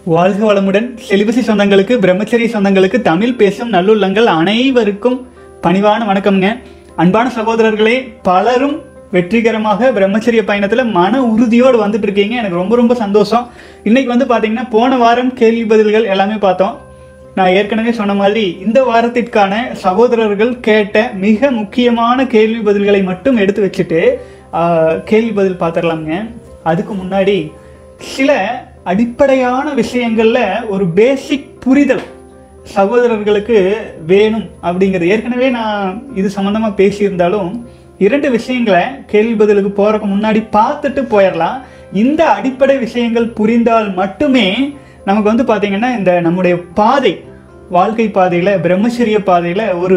வாழ்க வளமுடன் செலிபசி சொந்தங்களுக்கு பிரம்மச்சரிய சொந்தங்களுக்கு தமிழ் பேசும் நல்லுள்ளங்கள் அனைவருக்கும் பணிவான வணக்கம்ங்க அன்பான சகோதரர்களே பலரும் வெற்றிகரமாக பிரம்மச்சரிய பயணத்துல மன உறுதியோடு வந்துட்டு இருக்கீங்க எனக்கு ரொம்ப ரொம்ப சந்தோஷம் இன்னைக்கு வந்து பாத்தீங்கன்னா போன வாரம் கேள்வி பதில்கள் எல்லாமே பார்த்தோம் நான் ஏற்கனவே சொன்ன மாதிரி இந்த வாரத்திற்கான சகோதரர்கள் கேட்ட மிக முக்கியமான கேள்வி பதில்களை மட்டும் எடுத்து வச்சுட்டு ஆஹ், கேள்வி பதில் பார்த்துடலாங்க அதுக்கு முன்னாடி சில அடிப்படையான விஷயங்கள்ல ஒரு பேசிக் புரிதல் சகோதரர்களுக்கு வேணும் அப்படிங்கிறது ஏற்கனவே நான் இது சம்மந்தமாக பேசியிருந்தாலும் இரண்டு விஷயங்களை கேள்வி பதிலுக்கு போறதுக்கு முன்னாடி பார்த்துட்டு போயிடலாம் இந்த அடிப்படை விஷயங்கள் புரிந்தால் மட்டுமே நமக்கு வந்து பார்த்தீங்கன்னா இந்த நம்முடைய பாதை வாழ்க்கை பாதையில் பிரம்மச்சரிய பாதையில் ஒரு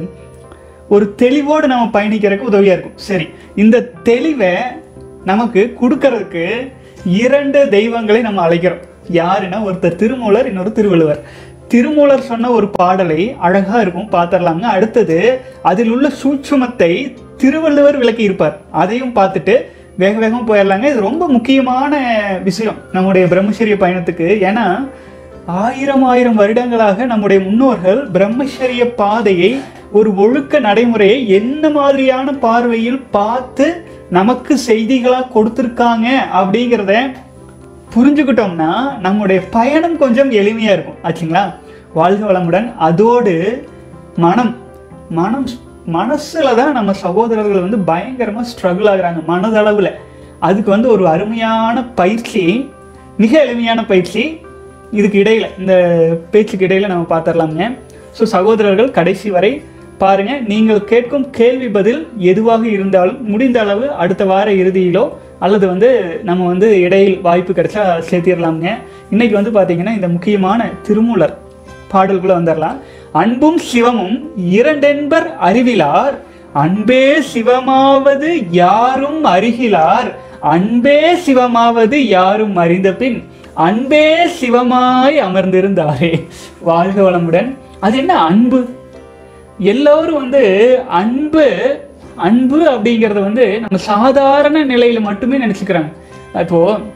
ஒரு தெளிவோடு நம்ம பயணிக்கிறதுக்கு உதவியாக இருக்கும் சரி இந்த தெளிவை நமக்கு கொடுக்கறதுக்கு இரண்டு தெய்வங்களை நம்ம அழைக்கிறோம் யாருன்னா ஒருத்தர் திருமூலர் இன்னொரு திருவள்ளுவர் திருமூலர் சொன்ன ஒரு பாடலை அழகா இருக்கும் பார்த்துடலாங்க அடுத்தது அதில் உள்ள சூட்சுமத்தை திருவள்ளுவர் விளக்கி இருப்பார் அதையும் பார்த்துட்டு வேக வேகம் போயிடலாங்க இது ரொம்ப முக்கியமான விஷயம் நம்முடைய பிரம்மச்சரிய பயணத்துக்கு ஏன்னா ஆயிரம் ஆயிரம் வருடங்களாக நம்முடைய முன்னோர்கள் பிரம்மச்சரிய பாதையை ஒரு ஒழுக்க நடைமுறையை என்ன மாதிரியான பார்வையில் பார்த்து நமக்கு செய்திகளா கொடுத்துருக்காங்க அப்படிங்கிறத புரிஞ்சுக்கிட்டோம்னா நம்முடைய பயணம் கொஞ்சம் எளிமையா இருக்கும் ஆச்சுங்களா வாழ்க வளமுடன் அதோடு மனம் மனம் மனசுல தான் நம்ம சகோதரர்கள் வந்து பயங்கரமா ஸ்ட்ரகிள் ஆகுறாங்க மனதளவுல அதுக்கு வந்து ஒரு அருமையான பயிற்சி மிக எளிமையான பயிற்சி இதுக்கு இடையில இந்த பேச்சுக்கு இடையில நம்ம பார்த்துடலாங்க ஸோ சகோதரர்கள் கடைசி வரை பாருங்க நீங்கள் கேட்கும் கேள்வி பதில் எதுவாக இருந்தாலும் முடிந்த அளவு அடுத்த வார இறுதியிலோ அல்லது வந்து நம்ம வந்து இடையில் வாய்ப்பு கிடைச்சா சேர்த்திடலாம்ங்க இன்னைக்கு வந்து பார்த்தீங்கன்னா இந்த முக்கியமான திருமூலர் பாடல்குள்ள வந்துடலாம் அன்பும் சிவமும் இரண்டென்பர் அறிவிலார் அன்பே சிவமாவது யாரும் அறிகிலார் அன்பே சிவமாவது யாரும் அறிந்த பின் அன்பே சிவமாய் அமர்ந்திருந்தாரே வாழ்க வளமுடன் அது என்ன அன்பு எல்லோரும் வந்து அன்பு அன்பு அப்படிங்கறத வந்து நம்ம சாதாரண நிலையில மட்டுமே நினைச்சுக்கிறாங்க இப்போ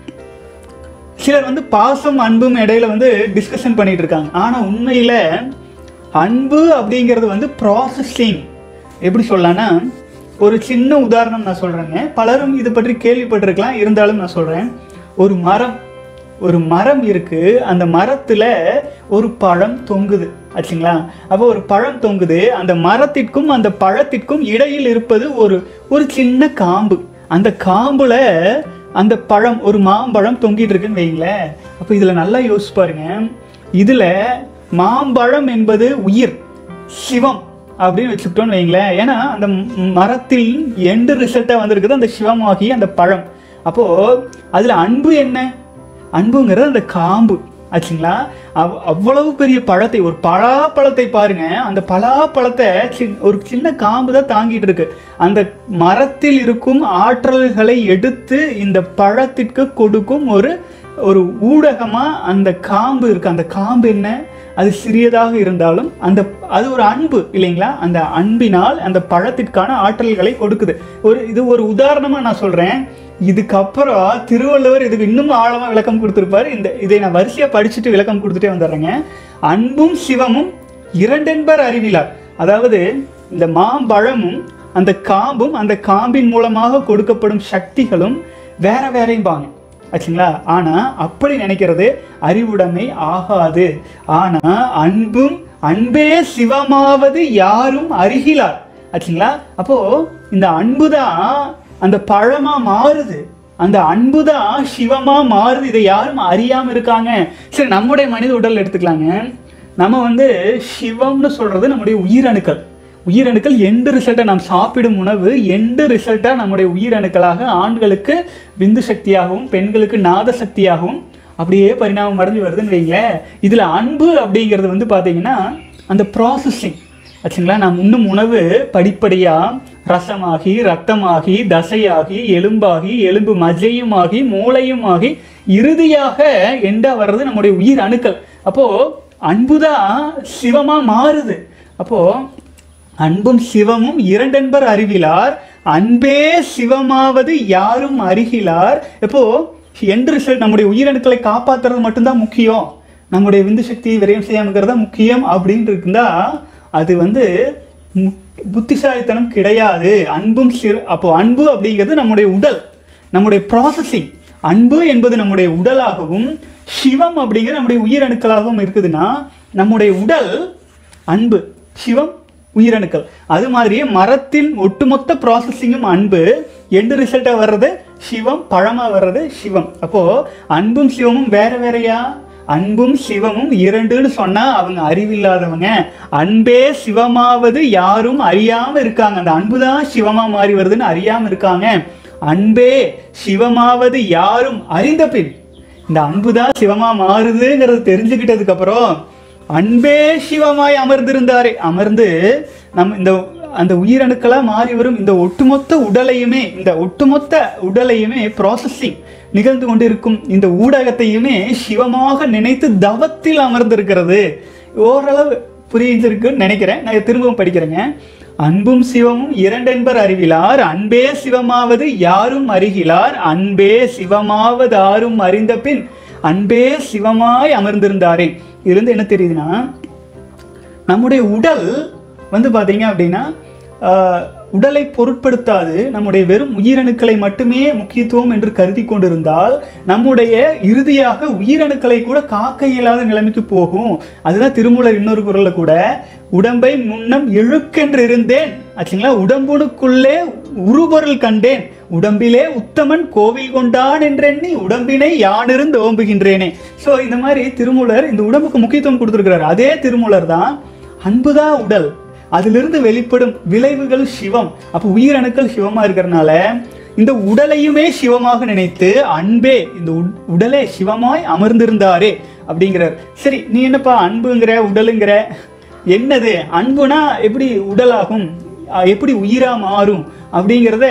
சிலர் வந்து பாசம் அன்பும் இடையில வந்து டிஸ்கஷன் பண்ணிட்டு இருக்காங்க ஆனா உண்மையில அன்பு அப்படிங்கிறது வந்து ப்ராசஸிங் எப்படி சொல்லலாம்னா ஒரு சின்ன உதாரணம் நான் சொல்றேங்க பலரும் இது பற்றி கேள்விப்பட்டிருக்கலாம் இருந்தாலும் நான் சொல்றேன் ஒரு மரம் ஒரு மரம் இருக்கு அந்த மரத்துல ஒரு பழம் தொங்குது ஆச்சுங்களா அப்போ ஒரு பழம் தொங்குது அந்த மரத்திற்கும் அந்த பழத்திற்கும் இடையில் இருப்பது ஒரு ஒரு சின்ன காம்பு அந்த காம்புல அந்த பழம் ஒரு மாம்பழம் தொங்கிட்டு இருக்குன்னு வைங்களேன் அப்போ இதுல நல்லா யோசிச்சு பாருங்க இதுல மாம்பழம் என்பது உயிர் சிவம் அப்படின்னு வச்சுக்கிட்டோம்னு வைங்களேன் ஏன்னா அந்த ம்- மரத்தில் எண்டு ரிசல்ட்டாக வந்திருக்குது அந்த சிவமாகி அந்த பழம் அப்போ அதுல அன்பு என்ன அன்புங்கிறது அந்த காம்பு ஆச்சுங்களா அவ் அவ்வளவு பெரிய பழத்தை ஒரு பலாப்பழத்தை பாருங்க அந்த பலாப்பழத்தை சின் ஒரு சின்ன காம்பு தான் தாங்கிட்டு இருக்கு அந்த மரத்தில் இருக்கும் ஆற்றல்களை எடுத்து இந்த பழத்திற்கு கொடுக்கும் ஒரு ஒரு ஊடகமா அந்த காம்பு இருக்கு அந்த காம்பு என்ன அது சிறியதாக இருந்தாலும் அந்த அது ஒரு அன்பு இல்லைங்களா அந்த அன்பினால் அந்த பழத்திற்கான ஆற்றல்களை கொடுக்குது ஒரு இது ஒரு உதாரணமா நான் சொல்றேன் இதுக்கப்புறம் திருவள்ளுவர் இதுக்கு இன்னும் ஆழமா விளக்கம் கொடுத்திருப்பாரு இந்த இதை நான் வரிசையா படிச்சுட்டு விளக்கம் கொடுத்துட்டே வந்துடுறேங்க அன்பும் சிவமும் இரண்டென்பர் அறிவிலார் அதாவது இந்த மாம்பழமும் அந்த காம்பும் அந்த காம்பின் மூலமாக கொடுக்கப்படும் சக்திகளும் வேற வேறையும்பாங்க ஆச்சுங்களா ஆனா அப்படி நினைக்கிறது அறிவுடைமை ஆகாது ஆனா அன்பும் அன்பே சிவமாவது யாரும் அறிகிலார் ஆச்சுங்களா அப்போ இந்த அன்பு தான் அந்த பழமா மாறுது அந்த அன்பு தான் சிவமா மாறுது இதை யாரும் அறியாம இருக்காங்க சரி நம்முடைய மனித உடல் எடுத்துக்கலாங்க நம்ம வந்து சிவம்னு சொல்றது நம்முடைய உயிரணுக்கள் உயிரணுக்கள் எண்டு ரிசல்ட்டை நாம் சாப்பிடும் உணவு எண்டு ரிசல்ட்டாக நம்முடைய உயிரணுக்களாக ஆண்களுக்கு விந்து சக்தியாகவும் பெண்களுக்கு நாத சக்தியாகவும் அப்படியே பரிணாமம் அடைஞ்சு வருதுன்னு வைங்களேன் இதில் அன்பு அப்படிங்கிறது வந்து பார்த்தீங்கன்னா அந்த ப்ராசஸிங் ஆச்சுங்களா நாம் உண்ணும் உணவு படிப்படியாக ரசமாகி ரத்தமாகி தசையாகி எலும்பாகி எலும்பு மஜையுமாகி மூளையுமாகி இறுதியாக எண்டா வர்றது நம்முடைய உயிர் அணுக்கள் அப்போ அன்புதான் சிவமா மாறுது அப்போ அன்பும் சிவமும் இரண்டென்பர் அறிவிலார் அன்பே சிவமாவது யாரும் அறிகிலார் இப்போ எண்ட் ரிசல்ட் நம்முடைய உயிரணுக்களை காப்பாத்துறது மட்டும்தான் முக்கியம் நம்முடைய விந்து சக்தியை விரயம் செய்யாமங்கிறது தான் முக்கியம் அப்படின்னு இருந்தா அது வந்து மு- புத்திசாலித்தனம் கிடையாது அன்பும் சிறு அப்போ அன்பு அப்படிங்கிறது நம்முடைய உடல் நம்முடைய ப்ராசஸிங் அன்பு என்பது நம்முடைய உடலாகவும் சிவம் அப்படிங்கிறது நம்முடைய உயிரணுக்களாகவும் இருக்குதுன்னா நம்முடைய உடல் அன்பு சிவம் உயிரணுக்கள் அது மாதிரியே மரத்தின் ஒட்டுமொத்த ப்ராசஸிங்கும் அன்பு எண்டு ரிசல்ட்டாக வர்றது சிவம் பழமா வர்றது சிவம் அப்போ அன்பும் சிவமும் வேற வேறயா அன்பும் சிவமும் இரண்டுன்னு சொன்னா அவங்க அறிவில்லாதவங்க அன்பே சிவமாவது யாரும் அறியாம இருக்காங்க அந்த அன்பு தான் சிவமா மாறி வருதுன்னு அறியாம இருக்காங்க அன்பே சிவமாவது யாரும் அறிந்த பின் இந்த அன்பு தான் சிவமா மாறுதுங்கிறது தெரிஞ்சுக்கிட்டதுக்கு அப்புறம் அன்பே சிவமாய் அமர்ந்திருந்தாரே அமர்ந்து நம்ம இந்த அந்த உயிரணுக்களா மாறி வரும் இந்த ஒட்டுமொத்த உடலையுமே இந்த ஒட்டுமொத்த உடலையுமே ப்ராசஸிங் நிகழ்ந்து கொண்டிருக்கும் இந்த ஊடகத்தையுமே சிவமாக நினைத்து தவத்தில் அமர்ந்திருக்கிறது ஓரளவு புரிஞ்சிருக்குன்னு நினைக்கிறேன் நான் திரும்பவும் படிக்கிறேங்க அன்பும் சிவமும் இரண்டென்பர் அறிவிலார் அன்பே சிவமாவது யாரும் அறிகிலார் அன்பே சிவமாவது ஆரும் அறிந்த பின் அன்பே சிவமாய் அமர்ந்திருந்தாரே இதுலேருந்து என்ன தெரியுதுன்னா நம்முடைய உடல் வந்து பார்த்தீங்க அப்படின்னா ஆஹ், உடலை பொருட்படுத்தாது நம்முடைய வெறும் உயிரணுக்களை மட்டுமே முக்கியத்துவம் என்று கருதி கொண்டிருந்தால் நம்முடைய இறுதியாக உயிரணுக்களை கூட காக்க இயலாத நிலைமைக்கு போகும் அதுதான் திருமூலர் இன்னொரு குரல்ல கூட உடம்பை முன்னம் இழுக்கென்று இருந்தேன் ஆச்சுங்களா உடம்புனுக்குள்ளே உருபொருள் கண்டேன் உடம்பிலே உத்தமன் கோவில் கொண்டான் என்றெண்ணி உடம்பினை யானிருந்து ஓம்புகின்றேனே ஸோ இந்த மாதிரி திருமூலர் இந்த உடம்புக்கு முக்கியத்துவம் கொடுத்துருக்கிறார் அதே திருமூலர் தான் அன்புதான் உடல் அதிலிருந்து வெளிப்படும் விளைவுகள் சிவம் அப்போ உயிரணுக்கள் சிவமா இருக்கிறனால இந்த உடலையுமே சிவமாக நினைத்து அன்பே இந்த உட்- உடலே சிவமாய் அமர்ந்திருந்தாரே அப்படிங்கிறார் சரி நீ என்னப்பா அன்புங்கிற உடலுங்கிற என்னது அன்புனா எப்படி உடலாகும் அஹ் எப்படி உயிரா மாறும் அப்படிங்கிறத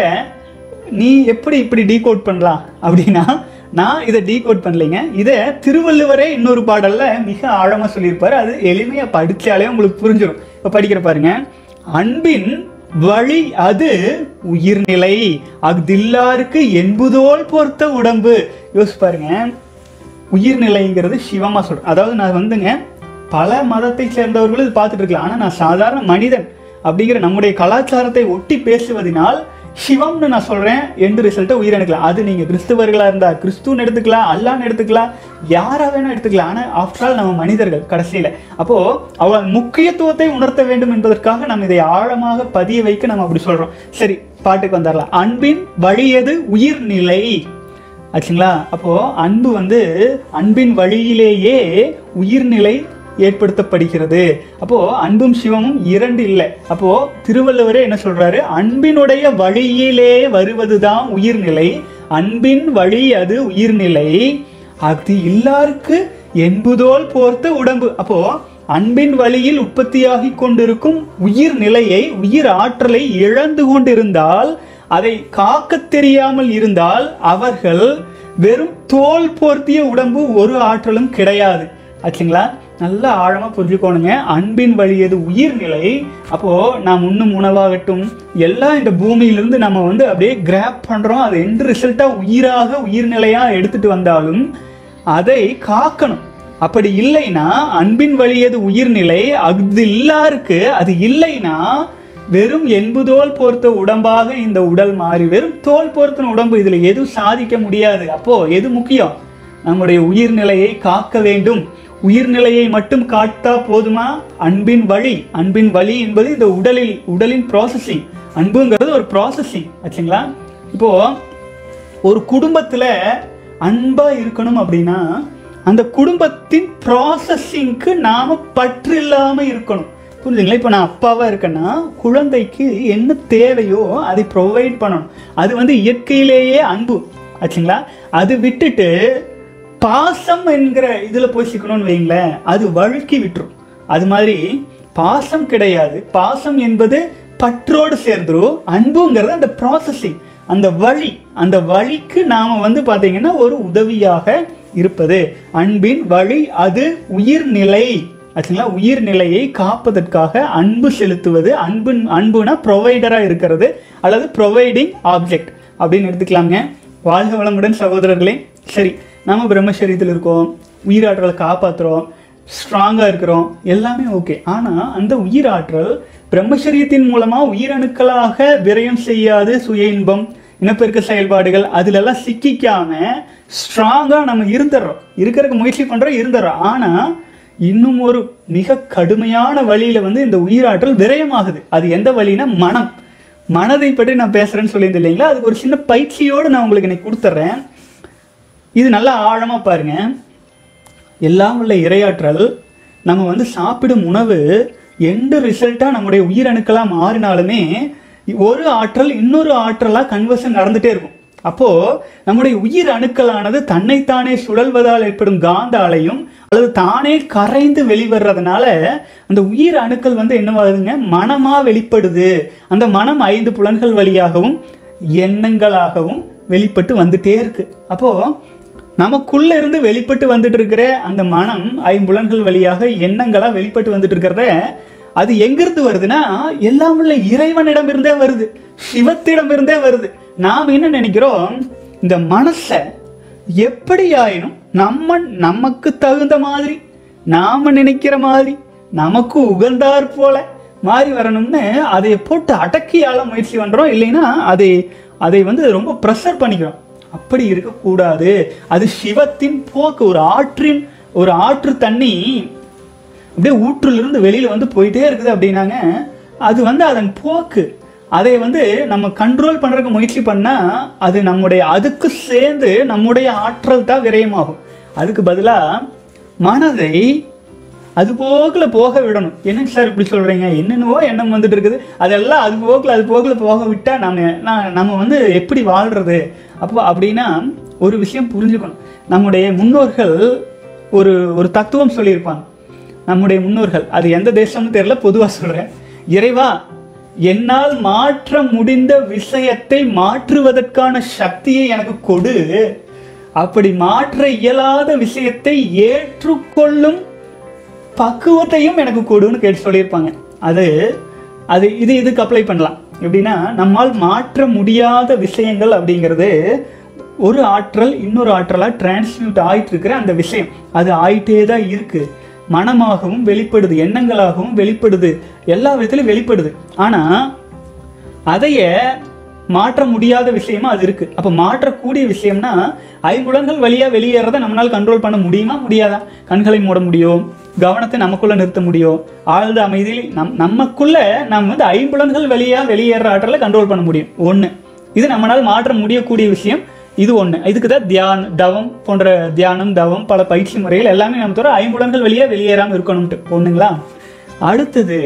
நீ எப்படி இப்படி டீகோட் பண்ணலாம் அப்படின்னா நான் இதை டீகோட் பண்ணலைங்க இதை திருவள்ளுவரே இன்னொரு பாடல்ல மிக ஆழமா சொல்லியிருப்பாரு அது எளிமையா படிச்சாலே உங்களுக்கு புரிஞ்சிடும் இப்ப படிக்கிற பாருங்க அன்பின் வழி அது உயிர்நிலை அஃதில்லாருக்கு என்புதோல் பொறுத்த உடம்பு யோசிச்சு பாருங்க உயிர்நிலைங்கிறது சிவமா சொல்றேன் அதாவது நான் வந்துங்க பல மதத்தை சேர்ந்தவர்களும் இது பார்த்துட்டு இருக்கலாம் ஆனால் நான் சாதாரண மனிதன் அப்படிங்கிற நம்முடைய கலாச்சாரத்தை ஒட்டி பேசுவதனால் சிவம்னு நான் சொல்றேன் எந்த ரிசல்ட்டை உயிரெடுக்கலாம் அது நீங்க கிறிஸ்துவர்களா இருந்தா கிறிஸ்துன்னு எடுத்துக்கலாம் அல்லான்னு எடுத்துக்கலாம் யாரா வேணா எடுத்துக்கலாம் ஆனால் ஆஃப்டர் ஆல் நம்ம மனிதர்கள் கடைசியில அப்போ அவள் முக்கியத்துவத்தை உணர்த்த வேண்டும் என்பதற்காக நம்ம இதை ஆழமாக பதிய வைக்க நம்ம அப்படி சொல்றோம் சரி பாட்டுக்கு வந்துடலாம் அன்பின் வழியது உயிர்நிலை ஆச்சுங்களா அப்போ அன்பு வந்து அன்பின் வழியிலேயே உயிர்நிலை ஏற்படுத்தப்படுகிறது அப்போ அன்பும் சிவமும் இரண்டு இல்லை அப்போ திருவள்ளுவரே என்ன சொல்றாரு அன்பினுடைய வழியிலே வருவதுதான் உயிர்நிலை அன்பின் வழி அது உயிர்நிலை அது எல்லாருக்கு என்புதோல் போர்த்த உடம்பு அப்போ அன்பின் வழியில் உற்பத்தியாகி கொண்டிருக்கும் உயிர் நிலையை உயிர் ஆற்றலை இழந்து கொண்டிருந்தால் அதை காக்க தெரியாமல் இருந்தால் அவர்கள் வெறும் தோல் போர்த்திய உடம்பு ஒரு ஆற்றலும் கிடையாது ஆச்சுங்களா நல்லா ஆழமா புரிஞ்சுக்கோணுங்க அன்பின் வழியது உயிர்நிலை அப்போ நாம் உண்ணும் உணவாகட்டும் எல்லாம் இந்த பூமியிலிருந்து நம்ம வந்து அப்படியே கிராப் பண்றோம் அது எந்த ரிசல்ட்டா உயிராக உயிர்நிலையா எடுத்துட்டு வந்தாலும் அதை காக்கணும் அப்படி இல்லைன்னா அன்பின் வழியது உயிர்நிலை அது இல்லாருக்கு அது இல்லைன்னா வெறும் எண்புதோல் போர்த்த உடம்பாக இந்த உடல் மாறி வெறும் தோல் போர்த்தின உடம்பு இதுல எதுவும் சாதிக்க முடியாது அப்போ எது முக்கியம் நம்முடைய உயிர்நிலையை காக்க வேண்டும் உயிர்நிலையை மட்டும் காட்டா போதுமா அன்பின் வழி அன்பின் வழி என்பது இந்த உடலில் உடலின் ப்ராசஸிங் அன்புங்கிறது ஒரு ப்ராசஸிங் ஆச்சுங்களா இப்போ ஒரு குடும்பத்துல அன்பா இருக்கணும் அப்படின்னா அந்த குடும்பத்தின் ப்ராசஸிங்க்கு நாம பற்று இல்லாம இருக்கணும் புரிஞ்சுங்களா இப்போ நான் அப்பாவா இருக்கேன்னா குழந்தைக்கு என்ன தேவையோ அதை ப்ரொவைட் பண்ணணும் அது வந்து இயற்கையிலேயே அன்பு ஆச்சுங்களா அது விட்டுட்டு பாசம் என்கிற இதுல போய் சிக்கணும்னு வைங்களேன் அது வழுக்கி விட்டுரும் அது மாதிரி பாசம் கிடையாது பாசம் என்பது பற்றோடு சேர்ந்துரும் அன்புங்கிறது அந்த ப்ராசஸிங் அந்த வழி அந்த வழிக்கு நாம வந்து பாத்தீங்கன்னா ஒரு உதவியாக இருப்பது அன்பின் வழி அது உயிர்நிலை ஆச்சுங்களா உயிர்நிலையை காப்பதற்காக அன்பு செலுத்துவது அன்பு அன்புனா ப்ரொவைடரா இருக்கிறது அல்லது ப்ரொவைடிங் ஆப்ஜெக்ட் அப்படின்னு எடுத்துக்கலாங்க வாழ்க வளமுடன் சகோதரர்களே சரி நம்ம பிரம்மச்சரியத்தில் இருக்கோம் உயிராற்றலை காப்பாற்றுறோம் ஸ்ட்ராங்காக இருக்கிறோம் எல்லாமே ஓகே ஆனால் அந்த உயிராற்றல் பிரம்மச்சரியத்தின் மூலமாக உயிரணுக்களாக விரயம் செய்யாது சுய இன்பம் இனப்பெருக்க செயல்பாடுகள் அதுலெல்லாம் சிக்கிக்காம ஸ்ட்ராங்காக நம்ம இருந்துடுறோம் இருக்கிறதுக்கு முயற்சி பண்ணுறோம் இருந்துடுறோம் ஆனால் இன்னும் ஒரு மிக கடுமையான வழியில வந்து இந்த உயிராற்றல் விரயமாகுது அது எந்த வழினா மனம் மனதை பற்றி நான் பேசுறேன்னு சொல்லியிருந்தேன் இல்லைங்களா அதுக்கு ஒரு சின்ன பயிற்சியோடு நான் உங்களுக்கு இன்னைக்கு கொடுத்துட்றேன் இது நல்லா ஆழமா பாருங்க எல்லாம் உள்ள இரையாற்றல் நம்ம வந்து சாப்பிடும் உணவு எந்த ரிசல்ட்டாக நம்முடைய உயிரணுக்களாக மாறினாலுமே ஒரு ஆற்றல் இன்னொரு ஆற்றலாக கன்வர்ஷன் நடந்துட்டே இருக்கும் அப்போ நம்முடைய உயிர் அணுக்களானது தன்னைத்தானே சுழல்வதால் ஏற்படும் காந்த அலையும் அல்லது தானே கரைந்து வெளிவர்றதுனால அந்த உயிர் அணுக்கள் வந்து என்னவாகுதுங்க மனமா வெளிப்படுது அந்த மனம் ஐந்து புலன்கள் வழியாகவும் எண்ணங்களாகவும் வெளிப்பட்டு வந்துட்டே இருக்கு அப்போ நமக்குள்ள இருந்து வெளிப்பட்டு வந்துட்டு இருக்கிற அந்த மனம் ஐம்புலன்கள் வழியாக எண்ணங்களா வெளிப்பட்டு வந்துட்டு இருக்கிறத அது எங்கிருந்து வருதுன்னா எல்லாம் உள்ள இறைவனிடம் இருந்தே வருது சிவத்திடம் இருந்தே வருது நாம் என்ன நினைக்கிறோம் இந்த மனசை எப்படி ஆயினும் நம்ம நமக்கு தகுந்த மாதிரி நாம நினைக்கிற மாதிரி நமக்கு உகந்தாற் போல மாறி வரணும்னு அதை போட்டு அடக்கி ஆள முயற்சி பண்றோம் இல்லைன்னா அதை அதை வந்து ரொம்ப ப்ரெஷர் பண்ணிக்கிறோம் அப்படி இருக்கக்கூடாது அது சிவத்தின் போக்கு ஒரு ஆற்றின் ஒரு ஆற்று தண்ணி அப்படியே ஊற்றிலிருந்து வெளியில வந்து போயிட்டே இருக்குது அப்படின்னாங்க அது வந்து அதன் போக்கு அதை வந்து நம்ம கண்ட்ரோல் பண்றதுக்கு முயற்சி பண்ணா அது நம்முடைய அதுக்கு சேர்ந்து நம்முடைய ஆற்றல் தான் விரயமாகும் அதுக்கு பதிலா மனதை அது போக்குல போக விடணும் என்னங்க சார் இப்படி சொல்றீங்க என்னென்னவோ எண்ணம் வந்துட்டு இருக்குது அதெல்லாம் அது போக்குல அது போக்குல போக விட்டா நம்ம நான் நம்ம வந்து எப்படி வாழ்றது அப்போ அப்படின்னா ஒரு விஷயம் புரிஞ்சுக்கணும் நம்முடைய முன்னோர்கள் ஒரு ஒரு தத்துவம் சொல்லியிருப்பாங்க நம்முடைய முன்னோர்கள் அது எந்த தேசம்னு தெரியல பொதுவா சொல்றேன் இறைவா என்னால் மாற்ற முடிந்த விஷயத்தை மாற்றுவதற்கான சக்தியை எனக்கு கொடு அப்படி மாற்ற இயலாத விஷயத்தை ஏற்றுக்கொள்ளும் பக்குவத்தையும் எனக்கு கொடுன்னு கேட்டு சொல்லியிருப்பாங்க அது அது இது இதுக்கு அப்ளை பண்ணலாம் எப்படின்னா நம்மால் மாற்ற முடியாத விஷயங்கள் அப்படிங்கிறது ஒரு ஆற்றல் இன்னொரு ஆற்றலாக டிரான்ஸ்மியூட் ஆயிட்டு இருக்கிற அந்த விஷயம் அது ஆயிட்டே தான் இருக்கு மனமாகவும் வெளிப்படுது எண்ணங்களாகவும் வெளிப்படுது எல்லா விதத்திலும் வெளிப்படுது ஆனால் அதைய மாற்ற முடியாத விஷயமா அது இருக்கு அப்ப மாற்றக்கூடிய விஷயம்னா ஐம்புலன்கள் வழியா வெளியேறதை நம்மளால கண்ட்ரோல் பண்ண முடியுமா முடியாதா கண்களை மூட முடியும் கவனத்தை நமக்குள்ள நிறுத்த முடியும் ஆழ்ந்த அமைதியில் நம் நமக்குள்ள நம்ம வந்து ஐம்புலன்கள் வழியா வெளியேற ஆற்றலை கண்ட்ரோல் பண்ண முடியும் ஒண்ணு இது நம்மளால் மாற்ற முடியக்கூடிய விஷயம் இது ஒண்ணு இதுக்கு தான் தியான் தவம் போன்ற தியானம் தவம் பல பயிற்சி முறைகள் எல்லாமே நம்ம தவிர ஐம்புலன்கள் வழியா வெளியேறாம இருக்கணும்ட்டு ஒண்ணுங்களா அடுத்தது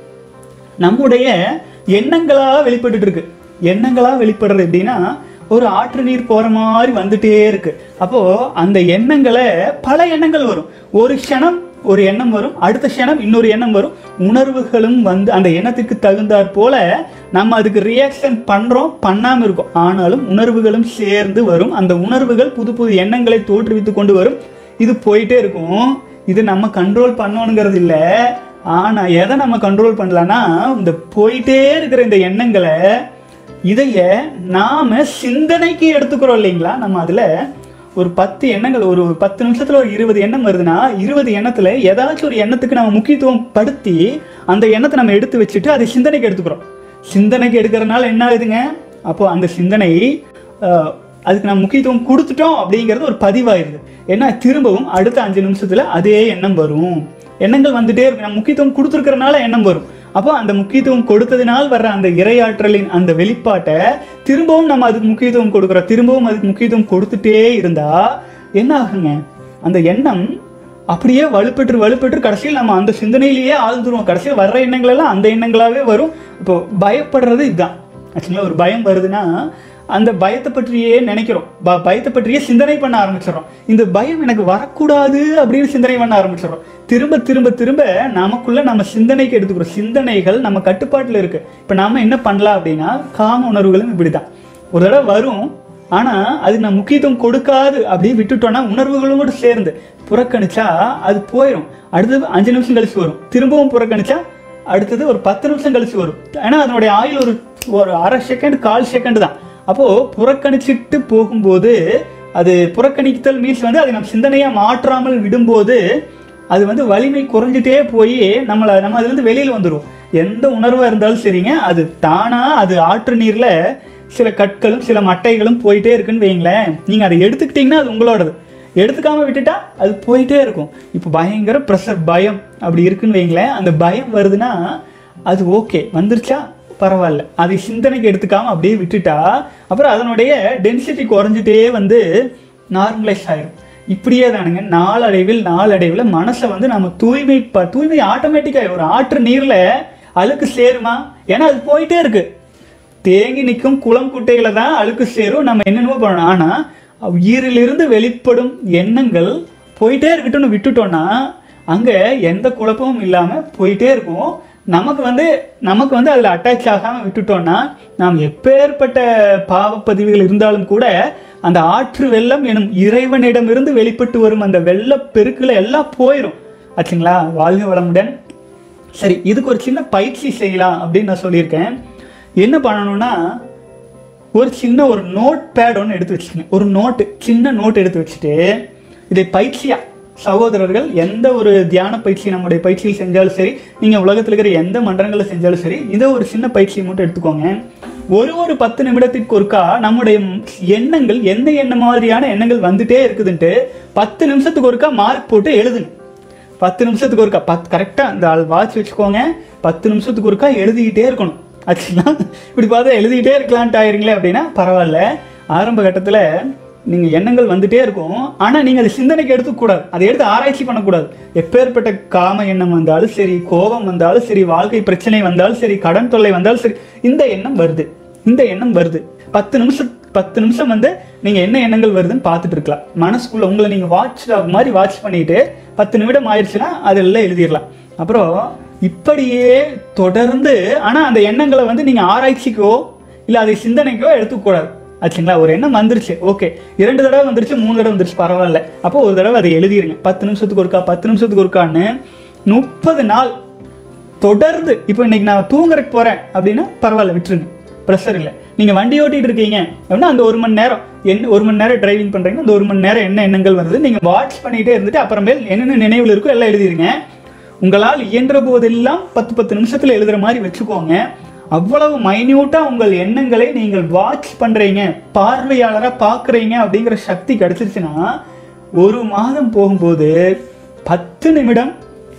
நம்முடைய எண்ணங்களா வெளிப்பட்டுட்டு இருக்கு எண்ணங்களா வெளிப்படுறது எப்படின்னா ஒரு ஆற்று நீர் போற மாதிரி வந்துட்டே இருக்கு அப்போ அந்த எண்ணங்களை பல எண்ணங்கள் வரும் ஒரு க்ஷணம் ஒரு எண்ணம் வரும் அடுத்த க்ஷணம் இன்னொரு எண்ணம் வரும் உணர்வுகளும் வந்து அந்த எண்ணத்துக்கு தகுந்தாற் போல நம்ம அதுக்கு ரியாக்ஷன் பண்றோம் பண்ணாம இருக்கோம் ஆனாலும் உணர்வுகளும் சேர்ந்து வரும் அந்த உணர்வுகள் புது புது எண்ணங்களை தோற்றுவித்து கொண்டு வரும் இது போயிட்டே இருக்கும் இது நம்ம கண்ட்ரோல் பண்ணணுங்கிறது இல்லை ஆனா எதை நம்ம கண்ட்ரோல் பண்ணலாம்னா இந்த போயிட்டே இருக்கிற இந்த எண்ணங்களை இதைய நாம சிந்தனைக்கு எடுத்துக்கிறோம் இல்லைங்களா நம்ம அதுல ஒரு பத்து எண்ணங்கள் ஒரு பத்து நிமிஷத்துல ஒரு இருபது எண்ணம் வருதுன்னா இருபது எண்ணத்துல ஏதாச்சும் ஒரு எண்ணத்துக்கு நம்ம முக்கியத்துவம் படுத்தி அந்த எண்ணத்தை நம்ம எடுத்து வச்சுட்டு அதை சிந்தனைக்கு எடுத்துக்கிறோம் சிந்தனைக்கு எடுக்கிறதுனால என்ன ஆகுதுங்க அப்போ அந்த சிந்தனை அஹ், அதுக்கு நம்ம முக்கியத்துவம் கொடுத்துட்டோம் அப்படிங்கிறது ஒரு பதிவாயிருது ஏன்னா திரும்பவும் அடுத்த அஞ்சு நிமிஷத்துல அதே எண்ணம் வரும் எண்ணங்கள் வந்துட்டே இருக்கு நம்ம முக்கியத்துவம் கொடுத்துருக்கறனால எண்ணம் வரும் அப்போ அந்த முக்கியத்துவம் கொடுத்ததினால் வர்ற அந்த இரையாற்றலின் அந்த வெளிப்பாட்டை திரும்பவும் நம்ம அதுக்கு முக்கியத்துவம் கொடுக்குறோம் திரும்பவும் அதுக்கு முக்கியத்துவம் கொடுத்துட்டே இருந்தா என்ன ஆகுங்க அந்த எண்ணம் அப்படியே வலுப்பெற்று வலுப்பெற்று கடைசியில் நம்ம அந்த சிந்தனையிலேயே ஆழ்ந்துருவோம் கடைசியில் வர்ற எண்ணங்கள் எல்லாம் அந்த எண்ணங்களாவே வரும் இப்போ பயப்படுறது இதுதான் ஆக்சுவலாக ஒரு பயம் வருதுன்னா அந்த பயத்தை பற்றியே நினைக்கிறோம் ப- பயத்தை பற்றியே சிந்தனை பண்ண ஆரம்பிச்சிடறோம் இந்த பயம் எனக்கு வரக்கூடாது அப்படின்னு சிந்தனை பண்ண ஆரம்பிச்சிடறோம் திரும்ப திரும்ப திரும்ப நமக்குள்ள நம்ம சிந்தனைக்கு எடுத்துக்கிறோம் சிந்தனைகள் நம்ம கட்டுப்பாட்டில் இருக்கு இப்போ நாம என்ன பண்ணலாம் அப்படின்னா காம உணர்வுகளும் இப்படிதான் ஒரு தடவை வரும் ஆனா அதுக்கு நான் முக்கியத்துவம் கொடுக்காது அப்படியே விட்டுட்டோம்னா உணர்வுகளும் கூட சேர்ந்து புறக்கணிச்சா அது போயிடும் அடுத்தது அஞ்சு நிமிஷம் கழிச்சு வரும் திரும்பவும் புறக்கணிச்சா அடுத்தது ஒரு பத்து நிமிஷம் கழிச்சு வரும் ஏன்னா அதனுடைய ஆயுள் ஒரு ஒரு அரை செகண்ட் கால் செகண்ட் தான் அப்போ புறக்கணிச்சிட்டு போகும்போது அது புறக்கணித்தல் மீன்ஸ் வந்து அதை நம்ம சிந்தனையாக மாற்றாமல் விடும்போது அது வந்து வலிமை குறைஞ்சிட்டே போய் நம்மளை நம்ம அதுலேருந்து வெளியில் வந்துடும் எந்த உணர்வாக இருந்தாலும் சரிங்க அது தானாக அது ஆற்று நீரில் சில கற்களும் சில மட்டைகளும் போயிட்டே இருக்குன்னு வைங்களேன் நீங்கள் அதை எடுத்துக்கிட்டிங்கன்னா அது உங்களோடது எடுத்துக்காம விட்டுட்டா அது போயிட்டே இருக்கும் இப்போ பயங்கர ப்ரெஷர் பயம் அப்படி இருக்குன்னு வைங்களேன் அந்த பயம் வருதுன்னா அது ஓகே வந்துருச்சா பரவாயில்ல அதை சிந்தனைக்கு எடுத்துக்காம அப்படியே விட்டுட்டா அப்புறம் அதனுடைய டென்சிட்டி குறைஞ்சிட்டே வந்து நார்மலைஸ் ஆயிடும் இப்படியே தானுங்க நாளடைவில் நாளடைவில் மனசை வந்து நம்ம தூய்மை ப தூய்மை ஆட்டோமேட்டிக்காக ஒரு ஆற்று நீரில் அழுக்கு சேருமா ஏன்னா அது போயிட்டே இருக்கு தேங்கி நிற்கும் குளம் குட்டைகளை தான் அழுக்கு சேரும் நம்ம என்னென்னமோ பண்ணணும் ஆனால் உயிரிலிருந்து வெளிப்படும் எண்ணங்கள் போயிட்டே இருக்கட்டும்னு விட்டுட்டோம்னா அங்கே எந்த குழப்பமும் இல்லாமல் போயிட்டே இருக்கும் நமக்கு வந்து நமக்கு வந்து அதில் அட்டாச் ஆகாமல் விட்டுட்டோம்னா நாம் எப்பேற்பட்ட பாவப்பதிவுகள் இருந்தாலும் கூட அந்த ஆற்று வெள்ளம் எனும் இறைவனிடமிருந்து வெளிப்பட்டு வரும் அந்த வெள்ளப் பெருக்கில் எல்லாம் போயிடும் ஆச்சுங்களா வாழ்க வளமுடன் சரி இதுக்கு ஒரு சின்ன பயிற்சி செய்யலாம் அப்படின்னு நான் சொல்லியிருக்கேன் என்ன பண்ணணும்னா ஒரு சின்ன ஒரு நோட் பேட் ஒன்று எடுத்து வச்சுக்கங்க ஒரு நோட்டு சின்ன நோட் எடுத்து வச்சுட்டு இதை பயிற்சியா சகோதரர்கள் எந்த ஒரு தியான பயிற்சி நம்முடைய பயிற்சியில் செஞ்சாலும் சரி நீங்கள் உலகத்தில் இருக்கிற எந்த மன்றங்களில் செஞ்சாலும் சரி இதை ஒரு சின்ன பயிற்சியை மட்டும் எடுத்துக்கோங்க ஒரு ஒரு பத்து நிமிடத்திற்கு ஒருக்கா நம்முடைய எண்ணங்கள் எந்த எண்ண மாதிரியான எண்ணங்கள் வந்துட்டே இருக்குதுன்ட்டு பத்து நிமிஷத்துக்கு ஒருக்கா மார்க் போட்டு எழுதுங்க பத்து நிமிஷத்துக்கு ஒருக்கா பத்து கரெக்டாக இந்த வாட்ச் வச்சுக்கோங்க பத்து நிமிஷத்துக்கு ஒருக்கா எழுதிக்கிட்டே இருக்கணும் ஆச்சுங்களா இப்படி பார்த்தா எழுதிக்கிட்டே இருக்கலான்ட்டு ஆயிருங்களே அப்படின்னா பரவாயில்ல ஆரம்ப கட்டத்தில் நீங்கள் எண்ணங்கள் வந்துட்டே இருக்கும் ஆனால் நீங்கள் அதை சிந்தனைக்கு எடுத்துக்கூடாது அதை எடுத்து ஆராய்ச்சி பண்ணக்கூடாது எப்பேற்பட்ட காம எண்ணம் வந்தாலும் சரி கோபம் வந்தாலும் சரி வாழ்க்கை பிரச்சனை வந்தாலும் சரி கடன் தொல்லை வந்தாலும் சரி இந்த எண்ணம் வருது இந்த எண்ணம் வருது பத்து நிமிஷம் பத்து நிமிஷம் வந்து நீங்கள் என்ன எண்ணங்கள் வருதுன்னு பார்த்துட்டு இருக்கலாம் மனசுக்குள்ள உங்களை நீங்கள் வாட்ச் மாதிரி வாட்ச் பண்ணிட்டு பத்து நிமிடம் ஆயிடுச்சுன்னா அதெல்லாம் எழுதிடலாம் அப்புறம் இப்படியே தொடர்ந்து ஆனால் அந்த எண்ணங்களை வந்து நீங்கள் ஆராய்ச்சிக்கோ இல்லை அதை சிந்தனைக்கோ எடுத்துக்கூடாது ஆச்சுங்களா ஒரு எண்ணம் வந்துருச்சு ஓகே இரண்டு தடவை வந்துருச்சு மூணு தடவை வந்துருச்சு பரவாயில்ல அப்போ ஒரு தடவை அதை எழுதிருங்க பத்து நிமிஷத்துக்கு ஒருக்கா பத்து நிமிஷத்துக்கு ஒருக்கான்னு முப்பது நாள் தொடர்ந்து இப்போ இன்னைக்கு நான் தூங்குறதுக்கு போகிறேன் அப்படின்னா பரவாயில்ல விட்டுருங்க ப்ரெஷர் இல்லை நீங்கள் வண்டி ஓட்டிட்டு இருக்கீங்க அப்படின்னா அந்த ஒரு மணி நேரம் என்ன ஒரு மணி நேரம் டிரைவிங் பண்ணுறீங்கன்னா அந்த ஒரு மணி நேரம் என்ன எண்ணங்கள் வருது நீங்கள் வாட்ச் பண்ணிகிட்டே இருந்துட்டு அப்புறமேல் என்னென்ன நினைவில் இருக்கோ எல்லாம் எழுதிருங்க உங்களால் இயன்ற போதெல்லாம் பத்து பத்து நிமிஷத்தில் எழுதுகிற மாதிரி வச்சுக்கோங்க அவ்வளவு மைன்யூட்டாக உங்கள் எண்ணங்களை நீங்கள் வாட்ச் பண்ணுறீங்க பார்வையாளராக பார்க்குறீங்க அப்படிங்கிற சக்தி கிடச்சிருச்சுன்னா ஒரு மாதம் போகும்போது பத்து நிமிடம்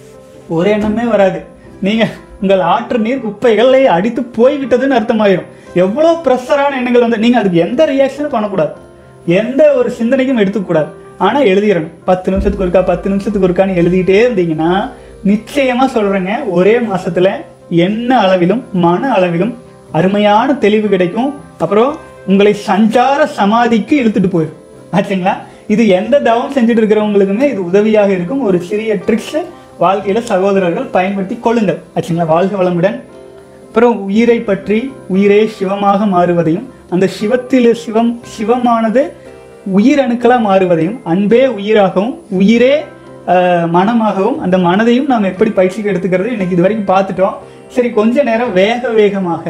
ஒரு எண்ணமே வராது நீங்கள் உங்கள் ஆற்று நீர் குப்பைகளை அடித்து போய்விட்டதுன்னு அர்த்தமாயிரும் எவ்வளோ ப்ரெஷரான எண்ணங்கள் வந்து நீங்கள் அதுக்கு எந்த ரியாக்ஷனும் பண்ணக்கூடாது எந்த ஒரு சிந்தனைக்கும் எடுத்துக்கூடாது ஆனால் எழுதிடணும் பத்து நிமிஷத்துக்கு ஒருக்கா பத்து நிமிஷத்துக்கு ஒருக்கான்னு எழுதிக்கிட்டே இருந்தீங்கன்னா நிச்சயமாக சொல்கிறேங்க ஒரே மாசத்துல என்ன அளவிலும் மன அளவிலும் அருமையான தெளிவு கிடைக்கும் அப்புறம் உங்களை சஞ்சார சமாதிக்கு இழுத்துட்டு போயிடும் ஆச்சுங்களா இது எந்த தவம் செஞ்சுட்டு இருக்கிறவங்களுக்குமே இது உதவியாக இருக்கும் ஒரு சிறிய ட்ரிக்ஸ் வாழ்க்கையில சகோதரர்கள் பயன்படுத்தி கொள்ளுங்கள் ஆச்சுங்களா வாழ்க வளமுடன் அப்புறம் உயிரை பற்றி உயிரே சிவமாக மாறுவதையும் அந்த சிவத்தில் சிவம் சிவமானது உயிரணுக்களாக மாறுவதையும் அன்பே உயிராகவும் உயிரே ஆஹ், மனமாகவும் அந்த மனதையும் நாம் எப்படி பயிற்சிக்கு எடுத்துக்கிறது இன்னைக்கு இது வரைக்கும் பார்த்துட்டோம் சரி கொஞ்ச நேரம் வேக வேகமாக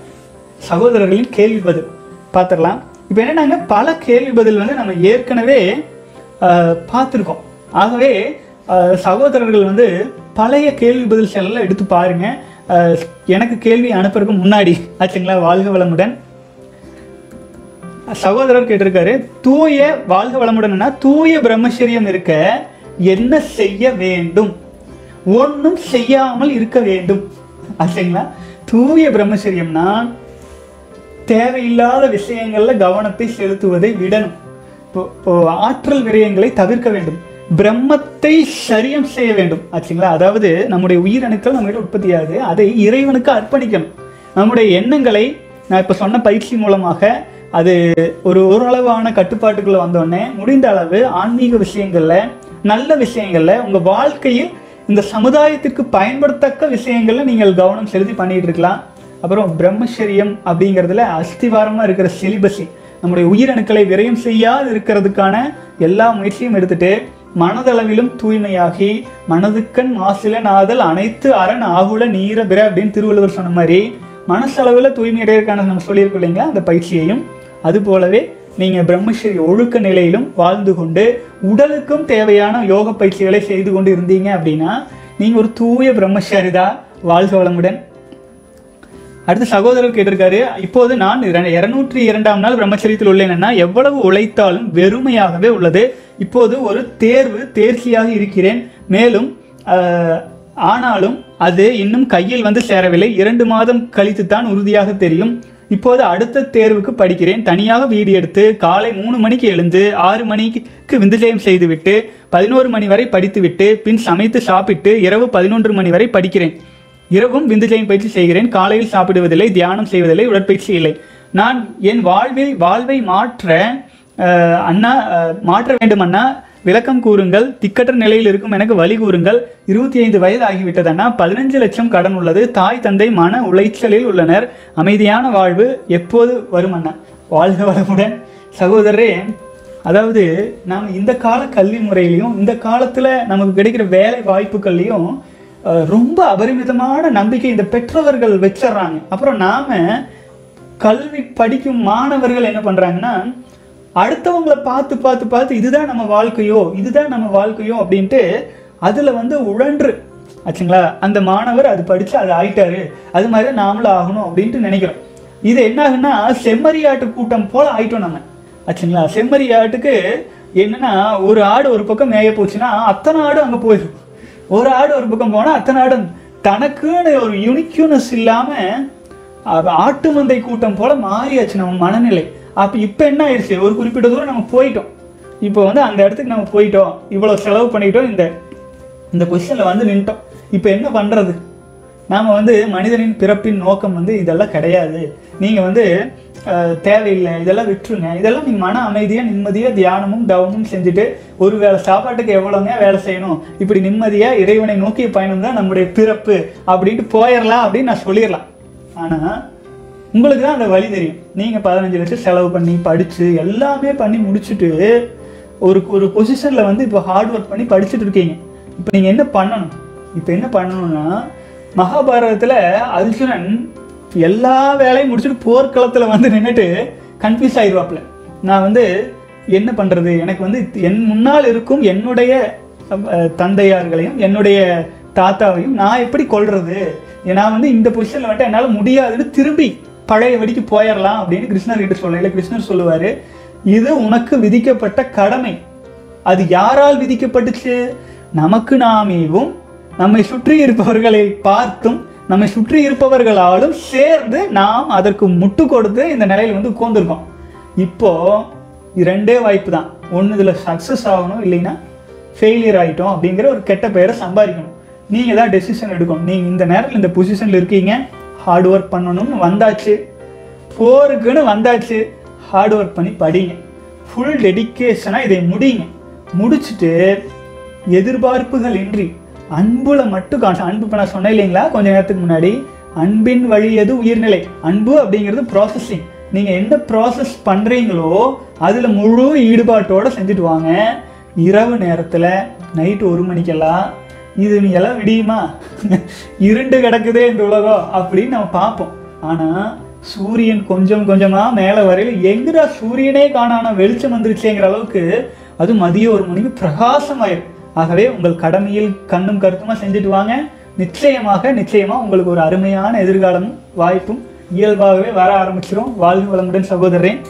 சகோதரர்களின் கேள்வி பதில் பார்த்துடலாம் இப்போ என்னன்னாங்க பல கேள்வி பதில் வந்து நம்ம ஏற்கனவே ஆஹ், பார்த்திருக்கோம் ஆகவே ஆஹ், சகோதரர்கள் வந்து பழைய கேள்வி பதில் செல்லாம் எடுத்து பாருங்க ஆஹ், எனக்கு கேள்வி அனுப்புறதுக்கு முன்னாடி ஆச்சுங்களா வாழ்க வளமுடன் சகோதரர் கேட்டிருக்காரு தூய வாழ்க வளமுடன்னா தூய பிரம்மச்சரியம் இருக்க என்ன செய்ய வேண்டும் ஒன்றும் செய்யாமல் இருக்க வேண்டும் ஆச்சுங்களா தூய பிரம்மச்சரியம்னா தேவையில்லாத விஷயங்கள்ல கவனத்தை செலுத்துவதை விடணும் இப்போ இப்போ ஆற்றல் விரயங்களை தவிர்க்க வேண்டும் பிரம்மத்தை சரியம் செய்ய வேண்டும் ஆச்சுங்களா அதாவது நம்முடைய உயிரணுக்கள் நம்மகிட்ட உற்பத்தி ஆகுது அதை இறைவனுக்கு அர்ப்பணிக்கணும் நம்முடைய எண்ணங்களை நான் இப்போ சொன்ன பயிற்சி மூலமாக அது ஒரு ஓரளவான கட்டுப்பாட்டுக்குள்ள வந்தோடனே முடிந்த அளவு ஆன்மீக விஷயங்கள்ல நல்ல விஷயங்கள்ல உங்க வாழ்க்கையில் இந்த சமுதாயத்திற்கு பயன்படுத்தக்க விஷயங்கள்ல நீங்கள் கவனம் செலுத்தி பண்ணிட்டு இருக்கலாம் அப்புறம் பிரம்மச்சரியம் அப்படிங்கிறதுல அஸ்திவாரமா இருக்கிற சிலிபஸி நம்முடைய உயிரணுக்களை விரயம் செய்யாது இருக்கிறதுக்கான எல்லா முயற்சியும் எடுத்துட்டு மனதளவிலும் தூய்மையாகி மனதுக்கண் மாசில நாதல் அனைத்து அரண் ஆகுல நீர பிற அப்படின்னு திருவள்ளுவர் சொன்ன மாதிரி மனசளவில் தூய்மை அடையிறதுக்கான நம்ம சொல்லியிருக்கோம் இல்லைங்களா அந்த பயிற்சியையும் அது போலவே நீங்கள் பிரம்மச்சரிய ஒழுக்க நிலையிலும் வாழ்ந்து கொண்டு உடலுக்கும் தேவையான யோக பயிற்சிகளை செய்து கொண்டு இருந்தீங்க அப்படின்னா நீங்கள் ஒரு தூய பிரம்மச்சாரி தான் வாழ்க வளமுடன் அடுத்து சகோதரர் கேட்டிருக்காரு இப்போது நான் இர- இருநூற்றி இரண்டாம் நாள் பிரம்மச்சரியத்தில் உள்ளேன்னா எவ்வளவு உழைத்தாலும் வெறுமையாகவே உள்ளது இப்போது ஒரு தேர்வு தேர்ச்சியாக இருக்கிறேன் மேலும் ஆஹ், ஆனாலும் அது இன்னும் கையில் வந்து சேரவில்லை இரண்டு மாதம் கழித்து தான் உறுதியாக தெரியும் இப்போது அடுத்த தேர்வுக்கு படிக்கிறேன் தனியாக வீடு எடுத்து காலை மூணு மணிக்கு எழுந்து ஆறு மணிக்கு விந்துஜயம் செய்துவிட்டு பதினோரு மணி வரை படித்துவிட்டு பின் சமைத்து சாப்பிட்டு இரவு பதினொன்று மணி வரை படிக்கிறேன் இரவும் விந்துஜயம் பயிற்சி செய்கிறேன் காலையில் சாப்பிடுவதில்லை தியானம் செய்வதில்லை உடற்பயிற்சி இல்லை நான் என் வாழ்வை வாழ்வை மாற்ற அஹ், அண்ணா அஹ், மாற்ற வேண்டும் அண்ணா விளக்கம் கூறுங்கள் திக்கற்ற நிலையில் இருக்கும் எனக்கு வழி கூறுங்கள் இருபத்தி ஐந்து வயது ஆகிவிட்டது அண்ணா பதினஞ்சு லட்சம் கடன் உள்ளது தாய் தந்தை மன உளைச்சலில் உள்ளனர் அமைதியான வாழ்வு எப்போது வரும் அண்ணா வாழ்க வளமுடன் சகோதரரே அதாவது நாம் இந்த கால கல்வி முறையிலையும் இந்த காலத்தில் நமக்கு கிடைக்கிற வேலை வாய்ப்புகள்லையும் அஹ், ரொம்ப அபரிமிதமான நம்பிக்கை இந்த பெற்றோர்கள் வச்சிடுறாங்க அப்புறம் நாம கல்வி படிக்கும் மாணவர்கள் என்ன பண்றாங்கன்னா அடுத்தவங்கள பார்த்து பார்த்து பார்த்து இதுதான் நம்ம வாழ்க்கையோ இதுதான் நம்ம வாழ்க்கையோ அப்படின்ட்டு அதுல வந்து உழன்று ஆச்சுங்களா அந்த மாணவர் அது படிச்சு அது ஆயிட்டாரு அது மாதிரி நாமளும் ஆகணும் அப்படின்ட்டு நினைக்கிறோம் இது என்ன ஆகுன்னா செம்மறியாட்டு கூட்டம் போல ஆயிட்டோம் நம்ம ஆச்சுங்களா செம்மறியாட்டுக்கு என்னன்னா ஒரு ஆடு ஒரு பக்கம் மேய போச்சுன்னா அத்தனை ஆடு அங்க போயிடும் ஒரு ஆடு ஒரு பக்கம் போனா அத்தனை ஆடு தனக்குன்னு ஒரு யூனிக்யூனஸ் இல்லாம அது ஆட்டு மந்தை கூட்டம் போல மாறியாச்சு நம்ம மனநிலை அப்ப இப்ப என்ன ஆயிடுச்சு ஒரு குறிப்பிட்ட தூரம் நம்ம போயிட்டோம் இப்போ வந்து அந்த இடத்துக்கு நம்ம போயிட்டோம் இவ்வளவு செலவு பண்ணிட்டோம் இந்த இந்த பொசிஷன்ல வந்து நின்ட்டோம் இப்போ என்ன பண்றது நாம வந்து மனிதனின் பிறப்பின் நோக்கம் வந்து இதெல்லாம் கிடையாது நீங்க வந்து அஹ், தேவையில்லை இதெல்லாம் விட்டுருங்க இதெல்லாம் நீங்க மன அமைதியா நிம்மதியா தியானமும் தவமும் செஞ்சுட்டு ஒரு வேளை சாப்பாட்டுக்கு எவ்வளோங்க வேலை செய்யணும் இப்படி நிம்மதியா இறைவனை நோக்கிய பயணம் தான் நம்முடைய பிறப்பு அப்படின்ட்டு போயிடலாம் அப்படின்னு நான் சொல்லிடலாம் ஆனா உங்களுக்கு தான் அந்த வழி தெரியும் நீங்க பதினஞ்சு லட்சம் செலவு பண்ணி படிச்சு எல்லாமே பண்ணி முடிச்சுட்டு ஒரு ஒரு பொசிஷன்ல வந்து இப்போ ஹார்ட் ஒர்க் பண்ணி படிச்சுட்டு இருக்கீங்க இப்போ நீங்க என்ன பண்ணணும் இப்போ என்ன பண்ணணும்னா மகாபாரதத்துல அர்ஜுனன் எல்லா வேலையும் முடிச்சுட்டு போர்க்களத்துல வந்து நின்றுட்டு கன்ஃபியூஸ் ஆயிடுவாப்ல நான் வந்து என்ன பண்றது எனக்கு வந்து என் முன்னால் இருக்கும் என்னுடைய அஹ், தந்தையார்களையும் என்னுடைய தாத்தாவையும் நான் எப்படி கொல்றது நான் வந்து இந்த பொசிஷன்ல வந்துட்டு என்னால் முடியாதுன்னு திரும்பி பழைய வடிக்கு போயிடலாம் அப்படின்னு கிருஷ்ணர் கிட்ட சொல்லல கிருஷ்ணர் சொல்லுவாரு இது உனக்கு விதிக்கப்பட்ட கடமை அது யாரால் விதிக்கப்பட்டுச்சு நமக்கு நாமேவும் நம்மை சுற்றி இருப்பவர்களை பார்த்தும் நம்மை சுற்றி இருப்பவர்களாலும் சேர்ந்து நாம் அதற்கு முட்டு கொடுத்து இந்த நிலையில வந்து உட்கார்ந்துருக்கோம் இப்போ இரண்டே வாய்ப்பு தான் ஒன்று இதில் சக்ஸஸ் ஆகணும் இல்லைன்னா ஃபெயிலியர் ஆயிட்டோம் அப்படிங்கிற ஒரு கெட்ட பெயரை சம்பாதிக்கணும் நீங்கள் தான் டெசிஷன் எடுக்கணும் நீங்கள் இந்த நேரத்தில் இந்த பொசிஷனில் இருக்கீங்க ஹார்ட் ஒர்க் பண்ணணும்னு வந்தாச்சு போருக்குன்னு வந்தாச்சு ஹார்ட் ஒர்க் பண்ணி படிங்க ஃபுல் டெடிக்கேஷனாக இதை முடிங்க முடிச்சுட்டு எதிர்பார்ப்புகள் இன்றி அன்புல மட்டும் காண அன்பு இப்போ நான் சொன்னேன் இல்லைங்களா கொஞ்ச நேரத்துக்கு முன்னாடி அன்பின் வழி எது உயிர்நிலை அன்பு அப்படிங்கிறது ப்ராசஸிங் நீங்கள் என்ன ப்ராசஸ் பண்ணுறீங்களோ அதில் முழு ஈடுபாட்டோட செஞ்சுட்டு வாங்க இரவு நேரத்தில் நைட்டு ஒரு மணிக்கெல்லாம் இது நீ எல்லாம் விடியுமா இருண்டு கிடக்குதே இந்த உலகம் அப்படின்னு நம்ம பார்ப்போம் ஆனால் சூரியன் கொஞ்சம் கொஞ்சமா மேலே வரையில எங்கடா சூரியனே காணான வெளிச்சம் வந்துருச்சேங்கிற அளவுக்கு அது மதியம் ஒரு மணிக்கு பிரகாசமாயிரும் ஆகவே உங்கள் கடமையில் கண்ணும் கருத்துமா செஞ்சுட்டு வாங்க நிச்சயமாக நிச்சயமா உங்களுக்கு ஒரு அருமையான எதிர்காலமும் வாய்ப்பும் இயல்பாகவே வர ஆரம்பிச்சிரும் வாழ்க வளமுடன் சகோதரன்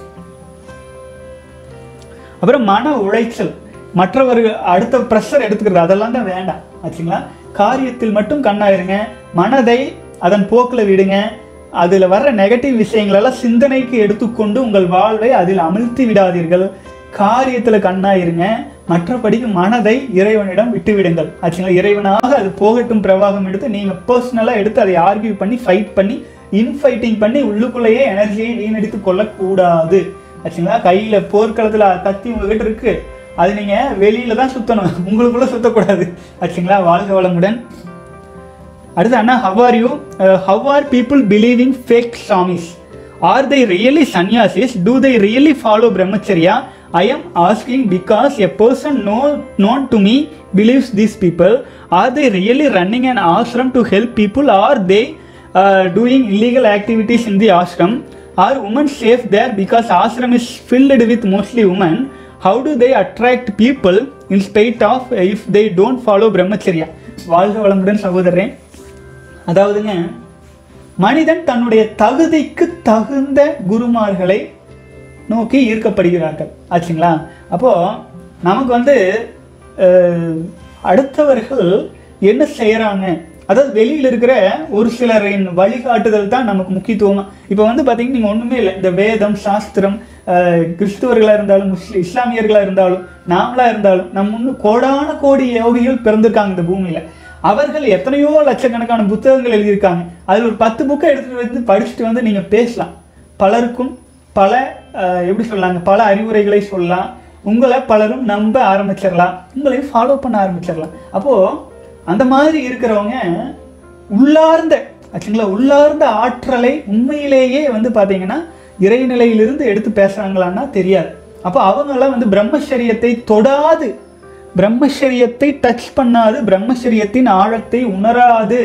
அப்புறம் மன உளைச்சல் மற்றவர்கள் அடுத்த ப்ரெஷர் எடுத்துக்கிறது அதெல்லாம் தான் வேண்டாம் ஆச்சுங்களா காரியத்தில் மட்டும் கண்ணாயிருங்க மனதை அதன் போக்கில் விடுங்க அதில் வர்ற நெகட்டிவ் விஷயங்களெல்லாம் சிந்தனைக்கு எடுத்துக்கொண்டு உங்கள் வாழ்வை அதில் அமிழ்த்தி விடாதீர்கள் காரியத்தில் கண்ணாயிருங்க மற்றபடிக்கு மனதை இறைவனிடம் விட்டு விடுங்கள் ஆச்சுங்களா இறைவனாக அது போகட்டும் பிரவாகம் எடுத்து நீங்கள் பர்சனலாக எடுத்து அதை ஆர்கியூ பண்ணி ஃபைட் பண்ணி இன்ஃபைட்டிங் பண்ணி உள்ளுக்குள்ளேயே எனர்ஜியை வீணடித்து கொள்ளக்கூடாது ஆச்சுங்களா கையில் போர்க்களத்தில் கத்தி உங்ககிட்ட இருக்கு அது நீங்கள் வெளியில தான் சுற்றணும் உங்களுக்குள்ள சுற்றக்கூடாது ஆச்சுங்களா வாழ்க வளமுடன் அடுத்து அண்ணா how are you how are people believing fake swamis are they really sanyasis do they really follow brahmacharya I am asking because a person no known to me believes these people are they really running an ashram to help people are they uh, doing illegal activities in the ashram are women safe there because ashram is filled with mostly women how to they attract people in spite of if they don't follow brahmacharya வாழ்க வளமுடன் சகோதரன் அதாவதுங்க மனிதன் தன்னுடைய தகுதிக்கு தகுந்த குருமார்களை நோக்கி ஈர்க்கப்படுகிறார்கள் ஆச்சுங்களா அப்போ நமக்கு வந்து அஹ், அடுத்தவர்கள் என்ன செய்யறாங்க அதாவது வெளியில் இருக்கிற ஒரு சிலரின் வழிகாட்டுதல் தான் நமக்கு முக்கியத்துவம் இப்போ வந்து பார்த்தீங்கன்னா நீங்கள் ஒன்றுமே இல்லை இந்த வேதம் சாஸ்திரம் அஹ், கிறிஸ்துவர்களாக இருந்தாலும் முஸ்லிம் இஸ்லாமியர்களாக இருந்தாலும் நாமளா இருந்தாலும் நம்ம இன்னும் கோடான கோடி யோகிகள் பிறந்திருக்காங்க இந்த பூமியில் அவர்கள் எத்தனையோ லட்சக்கணக்கான புத்தகங்கள் எழுதியிருக்காங்க அதில் ஒரு பத்து புக்கை எடுத்துகிட்டு வந்து படிச்சுட்டு வந்து நீங்கள் பேசலாம் பலருக்கும் பல அஹ், எப்படி சொல்லலாங்க பல அறிவுரைகளை சொல்லலாம் உங்களை பலரும் நம்ப ஆரம்பிச்சிடலாம் உங்களையும் ஃபாலோ பண்ண ஆரம்பிச்சிடலாம் அப்போது அந்த மாதிரி இருக்கிறவங்க உள்ளார்ந்த ஆச்சுங்களா உள்ளார்ந்த ஆற்றலை உண்மையிலேயே வந்து பார்த்தீங்கன்னா இறைநிலையிலிருந்து எடுத்து பேசுகிறாங்களான்னா தெரியாது அப்போ அவங்கெல்லாம் வந்து பிரம்மச்சரியத்தை தொடாது பிரம்மச்சரியத்தை டச் பண்ணாது பிரம்மச்சரியத்தின் ஆழத்தை உணராது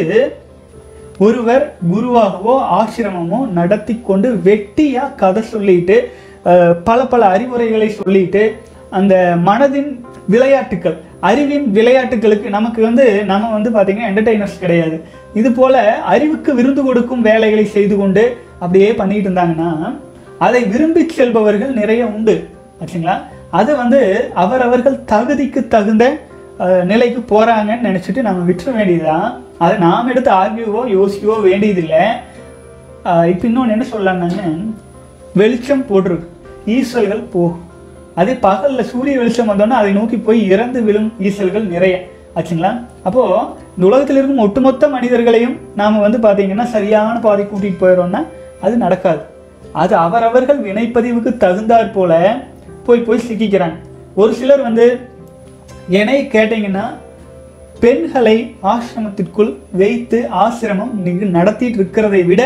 ஒருவர் குருவாகவோ ஆசிரமமோ நடத்தி கொண்டு வெட்டியா கதை சொல்லிட்டு அஹ், பல பல அறிவுரைகளை சொல்லிட்டு அந்த மனதின் விளையாட்டுக்கள் அறிவின் விளையாட்டுகளுக்கு நமக்கு வந்து நம்ம வந்து பார்த்தீங்கன்னா என்டர்டைனர்ஸ் கிடையாது இது போல அறிவுக்கு விருந்து கொடுக்கும் வேலைகளை செய்து கொண்டு அப்படியே பண்ணிட்டு இருந்தாங்கன்னா அதை விரும்பி செல்பவர்கள் நிறைய உண்டு ஆச்சுங்களா அது வந்து அவரவர்கள் தகுதிக்கு தகுந்த அஹ், நிலைக்கு போறாங்கன்னு நினைச்சிட்டு நம்ம விட்டுற வேண்டியதுதான் அதை நாம் எடுத்து ஆர்கியூவோ யோசிக்கவோ வேண்டியதில்லை ஆஹ் இப்போ இன்னொன்று என்ன சொல்லலாம்னாங்க வெளிச்சம் போட்டிருக்கு ஈசல்கள் போகும் அதே பகலில் சூரிய வெளிச்சம் வந்தோன்னா அதை நோக்கி போய் இறந்து விழும் ஈசல்கள் நிறைய ஆச்சுங்களா அப்போது இந்த உலகத்தில் இருக்கும் ஒட்டுமொத்த மனிதர்களையும் நாம் வந்து பார்த்தீங்கன்னா சரியான பாதை கூட்டிகிட்டு போயிடுறோம்னா அது நடக்காது அது அவரவர்கள் வினைப்பதிவுக்கு தகுந்தாற் போல போய் போய் சிக்கிக்கிறாங்க ஒரு சிலர் வந்து என்னை கேட்டிங்கன்னா பெண்களை ஆசிரமத்திற்குள் வைத்து ஆசிரமம் இன்னைக்கு நடத்திட்டு இருக்கிறதை விட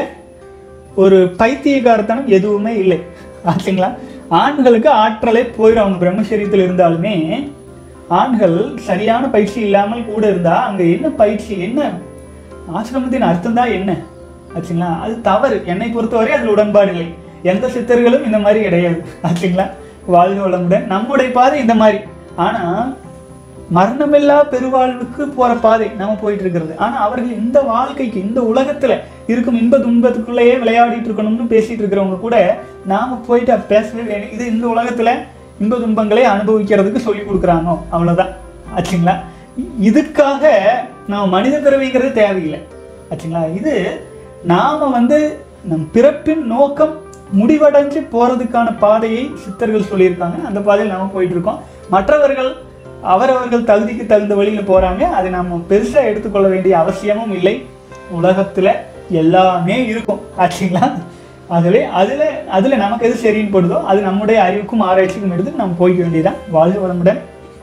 ஒரு பைத்தியகாரத்தனம் எதுவுமே இல்லை ஆச்சுங்களா ஆண்களுக்கு ஆற்றலே போயிடும் அவங்க பிரம்மச்சரியத்தில் இருந்தாலுமே ஆண்கள் சரியான பயிற்சி இல்லாமல் கூட இருந்தா அங்க என்ன பயிற்சி என்ன ஆசிரமத்தின் அர்த்தம் தான் என்ன ஆச்சுங்களா அது தவறு என்னை பொறுத்தவரை அதில் உடன்பாடு இல்லை எந்த சித்தர்களும் இந்த மாதிரி கிடையாது ஆச்சுங்களா வாழ்க வளமுடன் நம்முடைய பாதை இந்த மாதிரி ஆனா மரணமில்லா பெருவாழ்வுக்கு போற பாதை நம்ம போயிட்டு இருக்கிறது ஆனா அவர்கள் இந்த வாழ்க்கைக்கு இந்த உலகத்துல இருக்கும் இன்ப துன்பத்துக்குள்ளேயே விளையாடிட்டு இருக்கணும்னு பேசிட்டு இருக்கிறவங்க கூட நாம போயிட்டு அப்ப பேசவே வேணும் இது இந்த உலகத்துல இன்ப துன்பங்களை அனுபவிக்கிறதுக்கு சொல்லி கொடுக்குறாங்க அவ்வளவுதான் ஆச்சுங்களா இ- இதுக்காக நம்ம மனித பிறவிங்கிறது தேவையில்லை ஆச்சுங்களா இது நாம வந்து நம் பிறப்பின் நோக்கம் முடிவடைஞ்சு போறதுக்கான பாதையை சித்தர்கள் சொல்லியிருக்காங்க அந்த பாதையில் நாம போயிட்டு இருக்கோம் மற்றவர்கள் அவரவர்கள் தகுதிக்கு தகுந்த வழியில போறாங்க அதை நாம பெருசா எடுத்துக்கொள்ள வேண்டிய அவசியமும் இல்லை உலகத்துல எல்லாமே இருக்கும் ஆச்சுங்களா ஆகவே அதுல அதுல நமக்கு எது சரின்னு படுதோ அது நம்முடைய அறிவுக்கும் ஆராய்ச்சிக்கும் எடுத்து நம்ம போய்க்க வேண்டியதுதான் வாழ்க வளமுடன்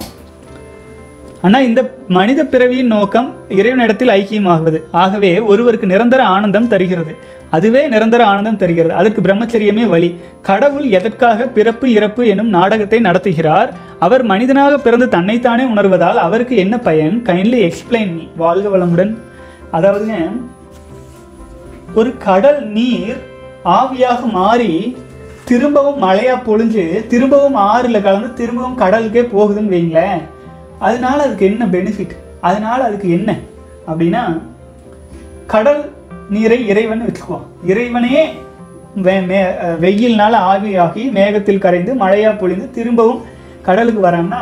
ஆனா இந்த மனித பிறவியின் நோக்கம் இறைவனிடத்தில் ஐக்கியமாகுவது ஆகவே ஒருவருக்கு நிரந்தர ஆனந்தம் தருகிறது அதுவே நிரந்தர ஆனந்தம் தருகிறது அதற்கு பிரம்மச்சரியமே வழி கடவுள் எதற்காக பிறப்பு இறப்பு எனும் நாடகத்தை நடத்துகிறார் அவர் மனிதனாக பிறந்து தன்னைத்தானே உணர்வதால் அவருக்கு என்ன பயன் கைண்ட்லி எக்ஸ்பிளைன் வாழ்க வளமுடன் அதாவதுங்க ஒரு கடல் நீர் ஆவியாக மாறி திரும்பவும் மழையா பொழிஞ்சு திரும்பவும் ஆறுல கலந்து திரும்பவும் கடலுக்கே போகுதுன்னு வைங்களேன் அதனால அதுக்கு என்ன பெனிஃபிட் அதனால அதுக்கு என்ன அப்படின்னா கடல் நீரை இறைவன் வச்சுக்குவோம் இறைவனே வே மே அஹ் வெயில்னால ஆவியாகி மேகத்தில் கரைந்து மழையா பொழிந்து திரும்பவும் கடலுக்கு வரான்னா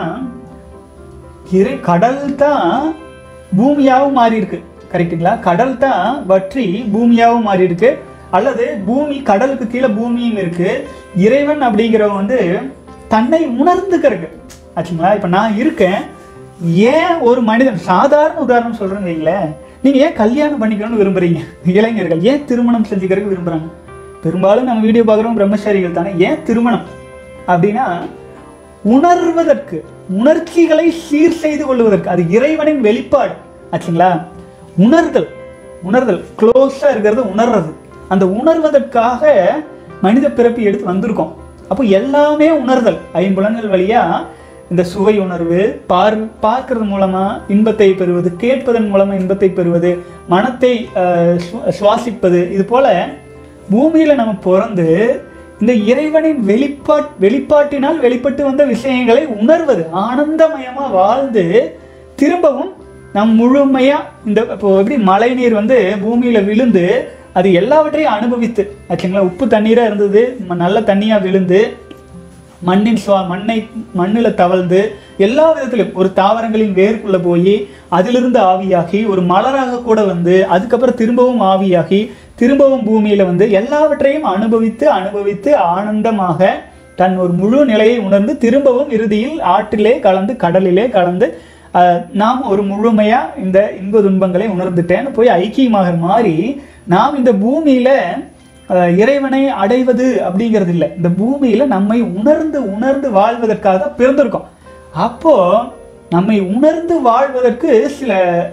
இறை கடல் தான் பூமியாகவும் மாறி இருக்கு கரெக்ட்டுங்களா கடல் தான் வற்றி பூமியாகவும் மாறி இருக்கு அல்லது பூமி கடலுக்கு கீழே பூமியும் இருக்கு இறைவன் அப்படிங்கிறவன் வந்து தன்னை உணர்ந்துக்கிறக்கு ஆச்சுங்களா இப்போ நான் இருக்கேன் ஏன் ஒரு மனிதன் சாதாரண உதாரணம் சொல்றேன்னு வைங்களேன் நீங்க ஏன் கல்யாணம் பண்ணிக்கணும்னு விரும்புறீங்க இளைஞர்கள் ஏன் திருமணம் செஞ்சுக்கிறதுக்கு விரும்புறாங்க பெரும்பாலும் நம்ம வீடியோ பார்க்குறோம் பிரம்மச்சாரிகள் தானே ஏன் திருமணம் அப்படின்னா உணர்வதற்கு உணர்ச்சிகளை சீர் செய்து கொள்வதற்கு அது இறைவனின் வெளிப்பாடு ஆச்சுங்களா உணர்தல் உணர்தல் க்ளோஸா இருக்கிறது உணர்றது அந்த உணர்வதற்காக மனித பிறப்பி எடுத்து வந்திருக்கோம் அப்போ எல்லாமே உணர்தல் ஐம்புலன்கள் வழியா இந்த சுவை உணர்வு பார் பார்க்கறது மூலமா இன்பத்தை பெறுவது கேட்பதன் மூலமா இன்பத்தை பெறுவது மனத்தை அஹ், சுவா- சுவாசிப்பது இது போல பூமியில நம்ம பிறந்து இந்த இறைவனின் வெளிப்பாட் வெளிப்பாட்டினால் வெளிப்பட்டு வந்த விஷயங்களை உணர்வது ஆனந்தமயமா வாழ்ந்து திரும்பவும் நம் முழுமையா இந்த இப்போ எப்படி மழை நீர் வந்து பூமியில விழுந்து அது எல்லாவற்றையும் அனுபவித்து ஆச்சுங்களா உப்பு தண்ணீரா இருந்தது ம- நல்ல தண்ணியா விழுந்து மண்ணின் சுவா மண்ணை மண்ணில் தவழ்ந்து எல்லா விதத்திலும் ஒரு தாவரங்களின் வேருக்குள்ள போய் அதிலிருந்து ஆவியாகி ஒரு மலராக கூட வந்து அதுக்கப்புறம் திரும்பவும் ஆவியாகி திரும்பவும் பூமியில வந்து எல்லாவற்றையும் அனுபவித்து அனுபவித்து ஆனந்தமாக தன் ஒரு முழு நிலையை உணர்ந்து திரும்பவும் இறுதியில் ஆற்றிலே கலந்து கடலிலே கலந்து அஹ், நாம் ஒரு முழுமையா இந்த இன்ப துன்பங்களை உணர்ந்துட்டேன்னு போய் ஐக்கியமாக மாறி நாம் இந்த பூமியில அஹ், இறைவனை அடைவது அப்படிங்கிறது இல்லை இந்த பூமியில நம்மை உணர்ந்து உணர்ந்து வாழ்வதற்காக தான் பிறந்திருக்கோம் அப்போ நம்மை உணர்ந்து வாழ்வதற்கு சில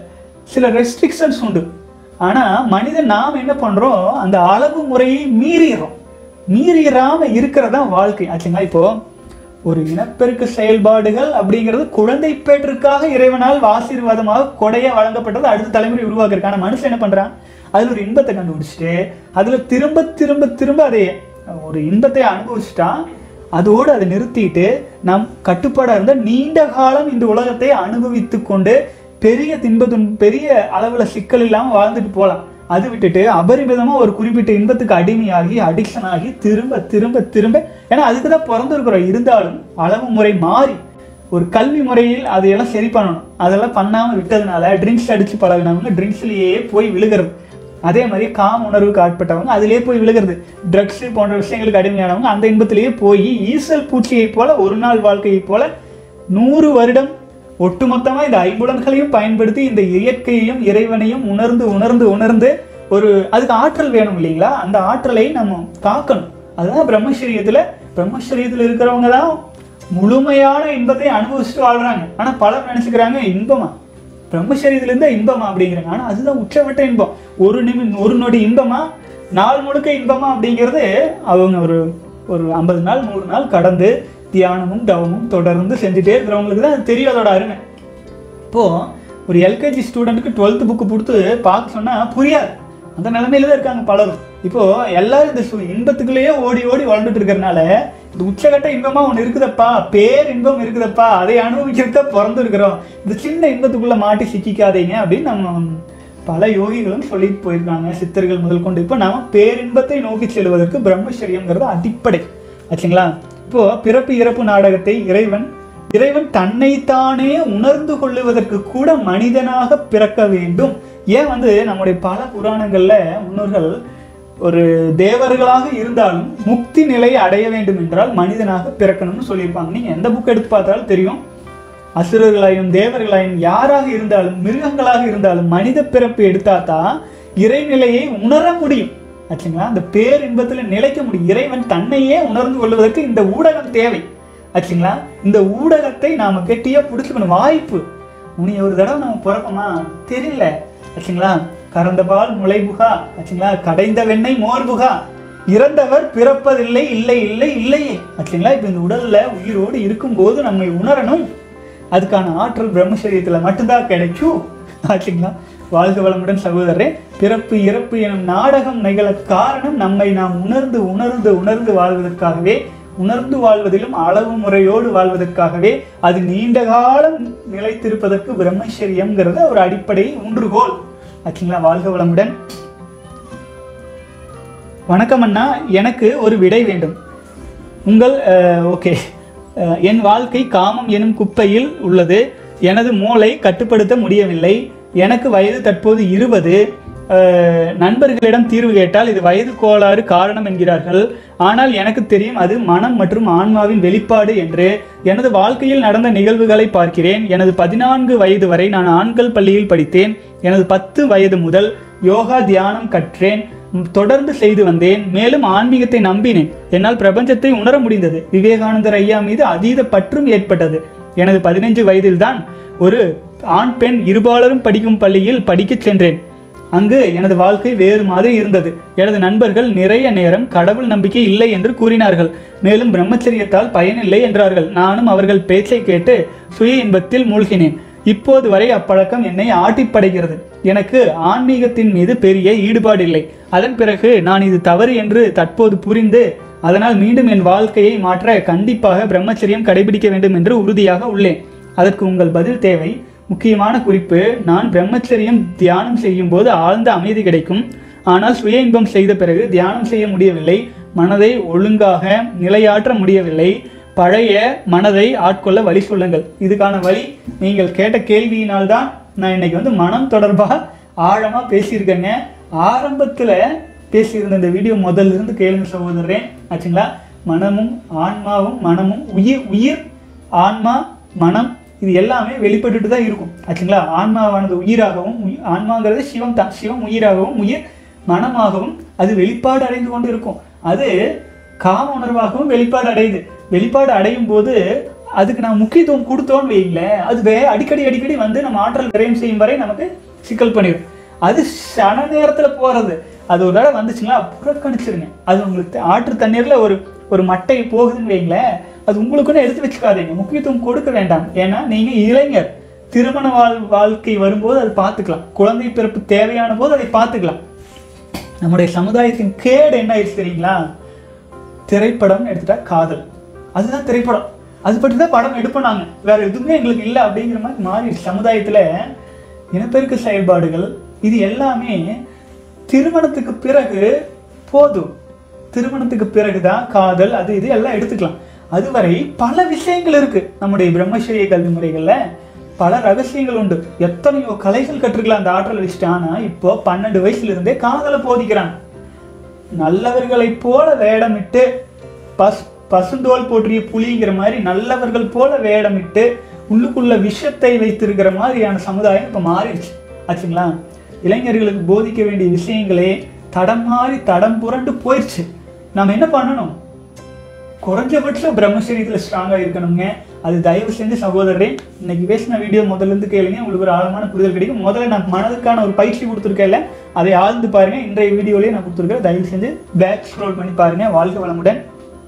சில ரெஸ்ட்ரிக்ஷன்ஸ் உண்டு ஆனா மனிதன் நாம் என்ன பண்றோம் அந்த அளவு முறையை மீறிடுறோம் மீறிடாம இருக்கிறதா வாழ்க்கை ஆச்சுங்களா இப்போ ஒரு இனப்பெருக்க செயல்பாடுகள் அப்படிங்கிறது குழந்தை பேற்றுக்காக இறைவனால் ஆசீர்வாதமாக கொடையா வழங்கப்பட்டது அடுத்த தலைமுறை உருவாக்குறதுக்கு ஆனா மனுஷன் என்ன பண்றான் அதுல ஒரு இன்பத்தை கண்டுபிடிச்சிட்டு அதுல திரும்ப திரும்ப திரும்ப அதை ஒரு இன்பத்தை அனுபவிச்சுட்டான் அதோடு அதை நிறுத்திட்டு நாம் கட்டுப்பாடா இருந்த நீண்ட காலம் இந்த உலகத்தை அனுபவித்து கொண்டு பெரிய தின்ப துன் பெரிய அளவுல சிக்கல் இல்லாம வாழ்ந்துட்டு போலாம் அது விட்டுட்டு அபரிமிதமா ஒரு குறிப்பிட்ட இன்பத்துக்கு அடிமையாகி அடிக்ஷன் ஆகி திரும்ப திரும்ப திரும்ப ஏன்னா அதுக்கு தான் பிறந்திருக்கிறோம் இருந்தாலும் அளவு முறை மாறி ஒரு கல்வி முறையில் அதையெல்லாம் சரி பண்ணணும் அதெல்லாம் பண்ணாம விட்டதுனால ட்ரிங்க்ஸ் அடிச்சு பழகினவங்க ட்ரிங்க்ஸ்லயே போய் விழுகிறது அதே மாதிரி காம உணர்வுக்கு ஆட்பட்டவங்க அதிலேயே போய் விழுகிறது ட்ரக்ஸ் போன்ற விஷயங்களுக்கு அடிமையானவங்க அந்த இன்பத்திலேயே போய் ஈசல் பூச்சியைப் போல ஒரு நாள் வாழ்க்கையைப் போல நூறு வருடம் ஒட்டுமொத்தமா இந்த ஐம்புலன்களையும் பயன்படுத்தி இந்த இயற்கையையும் இறைவனையும் உணர்ந்து உணர்ந்து உணர்ந்து ஒரு அதுக்கு ஆற்றல் வேணும் இல்லைங்களா அந்த ஆற்றலை நம்ம காக்கணும் அதுதான் பிரம்மச்சரியத்துல பிரம்மச்சரியத்துல இருக்கிறவங்க தான் முழுமையான இன்பத்தை அனுபவிச்சுட்டு வாழ்றாங்க ஆனா பலர் நினைச்சுக்கிறாங்க இன்பமா பிரம்மச்சரியத்துல இருந்தா இன்பமா அப்படிங்கிறாங்க ஆனா அதுதான் உச்சவட்ட இன்பம் ஒரு நிமி ஒரு நொடி இன்பமா நாள் முழுக்க இன்பமா அப்படிங்கிறது அவங்க ஒரு ஒரு ஐம்பது நாள் நூறு நாள் கடந்து தியானமும் தவமும் தொடர்ந்து செஞ்சுட்டே இருக்கிறவங்களுக்கு தான் தெரியும் அதோட அருமை இப்போ ஒரு எல்கேஜி ஸ்டூடெண்ட்டுக்கு டுவெல்த் புக்கு கொடுத்து பார்க்க சொன்னா புரியாது அந்த நிலைமையில தான் இருக்காங்க பலரும் இப்போ எல்லாரும் இந்த சு- இன்பத்துக்குள்ளேயே ஓடி ஓடி வாழ்ந்துட்டு இருக்கறனால இந்த உச்சகட்ட இன்பமா ஒண்ணு இருக்குதப்பா பேர் இன்பம் இருக்குதப்பா அதை அனுபவிக்கிறத பிறந்து இருக்கிறோம் இந்த சின்ன இன்பத்துக்குள்ள மாட்டி சிக்கிக்காதீங்க அப்படின்னு நம்ம பல யோகிகளும் சொல்லிட்டு போயிருக்காங்க சித்தர்கள் முதல் கொண்டு இப்போ நாம பேரின்பத்தை நோக்கி செல்வதற்கு பிரம்மச்சரியம்ங்கிறது அடிப்படை ஆச்சுங்களா இப்போ பிறப்பு இறப்பு நாடகத்தை இறைவன் இறைவன் தன்னைத்தானே உணர்ந்து கொள்ளுவதற்கு கூட மனிதனாக பிறக்க வேண்டும் ஏன் வந்து நம்முடைய பல புராணங்கள்ல முன்னோர்கள் ஒரு தேவர்களாக இருந்தாலும் முக்தி நிலையை அடைய வேண்டும் என்றால் மனிதனாக பிறக்கணும்னு சொல்லியிருப்பாங்க நீங்க எந்த புக் எடுத்து பார்த்தாலும் தெரியும் அசுரர்களாயும் தேவர்களாயும் யாராக இருந்தாலும் மிருகங்களாக இருந்தாலும் மனித பிறப்பு எடுத்தாதான் இறைநிலையை உணர முடியும் ஆச்சுங்களா அந்த பேரின்பத்துல நிலைக்க முடியும் இறைவன் தன்னையே உணர்ந்து கொள்வதற்கு இந்த ஊடகம் தேவை ஆச்சுங்களா இந்த ஊடகத்தை நாம கெட்டியா பிடிச்சுக்கணும் வாய்ப்பு உனி ஒரு தடவை நம்ம பிறப்போமா தெரியல ஆச்சுங்களா கறந்த பால் முளைபுகா ஆச்சுங்களா கடைந்த வெண்ணெய் மோர்புகா இறந்தவர் பிறப்பதில்லை இல்லை இல்லை இல்லையே ஆச்சுங்களா இப்ப இந்த உடல்ல உயிரோடு இருக்கும்போது நம்மை உணரணும் அதுக்கான ஆற்றல் பிரம்மச்சரியத்துல மட்டும்தான் கிடைக்கும் ஆச்சுங்களா வாழ்க வளமுடன் சகோதரரே பிறப்பு இறப்பு எனும் நாடகம் நிகழ காரணம் நம்மை நாம் உணர்ந்து உணர்ந்து உணர்ந்து வாழ்வதற்காகவே உணர்ந்து வாழ்வதிலும் அளவு முறையோடு வாழ்வதற்காகவே அது நீண்ட காலம் நிலைத்திருப்பதற்கு பிரம்மச்சரியம்ங்கிறது ஒரு அடிப்படை ஊன்றுகோல் ஆச்சுங்களா வாழ்க வளமுடன் வணக்கம் அண்ணா எனக்கு ஒரு விடை வேண்டும் உங்கள் ஓகே என் வாழ்க்கை காமம் எனும் குப்பையில் உள்ளது எனது மூளை கட்டுப்படுத்த முடியவில்லை எனக்கு வயது தற்போது இருபது நண்பர்களிடம் தீர்வு கேட்டால் இது வயது கோளாறு காரணம் என்கிறார்கள் ஆனால் எனக்கு தெரியும் அது மனம் மற்றும் ஆன்மாவின் வெளிப்பாடு என்று எனது வாழ்க்கையில் நடந்த நிகழ்வுகளை பார்க்கிறேன் எனது பதினான்கு வயது வரை நான் ஆண்கள் பள்ளியில் படித்தேன் எனது பத்து வயது முதல் யோகா தியானம் கற்றேன் ம், தொடர்ந்து செய்து வந்தேன் மேலும் ஆன்மீகத்தை நம்பினேன் என்னால் பிரபஞ்சத்தை உணர முடிந்தது விவேகானந்தர் ஐயா மீது அதீத பற்றும் ஏற்பட்டது எனது பதினைஞ்சு வயதில்தான் ஒரு ஆண் பெண் இருபாலரும் படிக்கும் பள்ளியில் படிக்கச் சென்றேன் அங்கு எனது வாழ்க்கை வேறு மாதிரி இருந்தது எனது நண்பர்கள் நிறைய நேரம் கடவுள் நம்பிக்கை இல்லை என்று கூறினார்கள் மேலும் பிரம்மச்சரியத்தால் பயனில்லை என்றார்கள் நானும் அவர்கள் பேச்சை கேட்டு சுய இன்பத்தில் மூழ்கினேன் இப்போது வரை அப்பழக்கம் என்னை ஆட்டிப்படைகிறது எனக்கு ஆன்மீகத்தின் மீது பெரிய ஈடுபாடு இல்லை அதன் பிறகு நான் இது தவறு என்று தற்போது புரிந்து அதனால் மீண்டும் என் வாழ்க்கையை மாற்ற கண்டிப்பாக பிரம்மச்சரியம் கடைபிடிக்க வேண்டும் என்று உறுதியாக உள்ளேன் அதற்கு உங்கள் பதில் தேவை முக்கியமான குறிப்பு நான் பிரம்மச்சரியம் தியானம் செய்யும் போது ஆழ்ந்த அமைதி கிடைக்கும் ஆனால் சுய இன்பம் செய்த பிறகு தியானம் செய்ய முடியவில்லை மனதை ஒழுங்காக நிலையாற்ற முடியவில்லை பழைய மனதை ஆட்கொள்ள வழி சொல்லுங்கள் இதுக்கான வழி நீங்கள் கேட்ட கேள்வியினால் தான் நான் இன்னைக்கு வந்து மனம் தொடர்பாக ஆழமாக பேசியிருக்கேங்க ஆரம்பத்தில் பேசியிருந்த இந்த வீடியோ முதல்ல இருந்து கேளுங்க சகோதரரே ஆச்சுங்களா மனமும் ஆன்மாவும் மனமும் உயிர் உயிர் ஆன்மா மனம் இது எல்லாமே வெளிப்பட்டுட்டு தான் இருக்கும் ஆச்சுங்களா ஆன்மாவானது உயிராகவும் உயி- ஆன்மாங்கிறது சிவம் தான் சிவம் உயிராகவும் உயிர் மனமாகவும் அது வெளிப்பாடு அடைந்து கொண்டு இருக்கும் அது காம உணர்வாகவும் வெளிப்பாடு அடையுது வெளிப்பாடு அடையும் போது அதுக்கு நான் முக்கியத்துவம் கொடுத்தோன்னு வைங்களேன் அது வே அடிக்கடி அடிக்கடி வந்து நம்ம ஆற்றல் விரயம் செய்யும் வரை நமக்கு சிக்கல் பண்ணிடும் அது சன நேரத்தில் போகிறது அது ஒரு தடவை வந்துச்சுங்களா புறக்கணிச்சிருங்க அது உங்களுக்கு தே- ஆற்று தண்ணீரில் ஒரு ஒரு மட்டை போகுதுன்னு வைங்களேன் அது உங்களுக்குன்னு எடுத்து வச்சுக்காதீங்க முக்கியத்துவம் கொடுக்க வேண்டாம் ஏன்னா நீங்கள் இளைஞர் திருமண வாழ் வாழ்க்கை வரும்போது அது பார்த்துக்கலாம் குழந்தை பிறப்பு தேவையான போது அதை பார்த்துக்கலாம் நம்முடைய சமுதாயத்தின் கேடு என்ன ஆயிடுச்சு தெரியுங்களா திரைப்படம்னு எடுத்துட்டா காதல் அதுதான் திரைப்படம் அது பற்றி தான் படம் எடுப்போம் நாங்க வேற எதுவுமே எங்களுக்கு இல்லை அப்படிங்கிற மாதிரி மாறிடுச்சு சமுதாயத்துல இனப்பெருக்க செயல்பாடுகள் இது எல்லாமே திருமணத்துக்கு பிறகு போதும் திருமணத்துக்கு பிறகுதான் காதல் அது இது எல்லாம் எடுத்துக்கலாம் அதுவரை பல விஷயங்கள் இருக்கு நம்முடைய பிரம்மச்சரிய கல்வி முறைகள்ல பல ரகசியங்கள் உண்டு எத்தனையோ கலைகள் கற்றுக்கலாம் அந்த ஆற்றல் வச்சுட்டு ஆனா இப்போ பன்னெண்டு வயசுல இருந்தே காதலை போதிக்கிறாங்க நல்லவர்களைப் போல வேடமிட்டு பஸ் பசுந்தோல் போற்றிய புலிங்கிற மாதிரி நல்லவர்கள் போல வேடமிட்டு உள்ளுக்குள்ள விஷத்தை வைத்திருக்கிற மாதிரியான சமுதாயம் இப்போ மாறிடுச்சு ஆச்சுங்களா இளைஞர்களுக்கு போதிக்க வேண்டிய விஷயங்களே தடம் மாறி தடம் புரண்டு போயிடுச்சு நம்ம என்ன பண்ணணும் குறைஞ்சபட்சம் பிரம்மச்சரியத்தில் ஸ்ட்ராங்காக இருக்கணுங்க அது தயவு செஞ்சு சகோதரரே இன்னைக்கு பேசின வீடியோ முதல்ல இருந்து கேளுங்க உங்களுக்கு ஒரு ஆழமான புரிதல் கிடைக்கும் முதல்ல நான் மனதுக்கான ஒரு பயிற்சி கொடுத்துருக்கேன்ல அதை ஆழ்ந்து பாருங்க இன்றைய வீடியோலயே நான் கொடுத்துருக்கேன் தயவு செஞ்சு பேக் ஸ்க்ரோல் பண்ணி பாருங்க வாழ்க வளமுடன்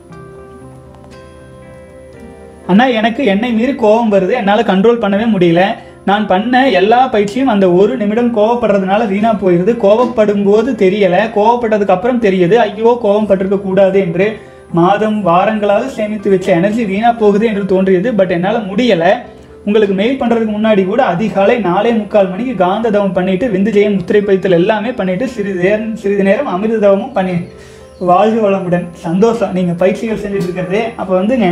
அண்ணா எனக்கு என்னை மீறி கோபம் வருது என்னால் கண்ட்ரோல் பண்ணவே முடியல நான் பண்ண எல்லா பயிற்சியும் அந்த ஒரு நிமிடம் கோவப்படுறதுனால வீணா போயிருது கோவப்படும் போது தெரியல கோவப்பட்டதுக்கு அப்புறம் தெரியுது ஐயோ கோவம் பட்டிருக்க கூடாது என்று மாதம் வாரங்களாக சேமித்து வச்ச எனர்ஜி வீணா போகுது என்று தோன்றியது பட் என்னால் முடியல உங்களுக்கு மெயில் பண்றதுக்கு முன்னாடி கூட அதிகாலை நாலே முக்கால் மணிக்கு காந்த தவம் பண்ணிட்டு விந்து ஜெயம் முத்திரை பைத்தல் எல்லாமே பண்ணிட்டு சிறிது நேரம் சிறிது நேரம் அமிர்த தவமும் பண்ணி வாழ்க வளமுடன் சந்தோஷம் நீங்க பயிற்சிகள் செஞ்சுட்டு இருக்கிறது அப்போ வந்துங்க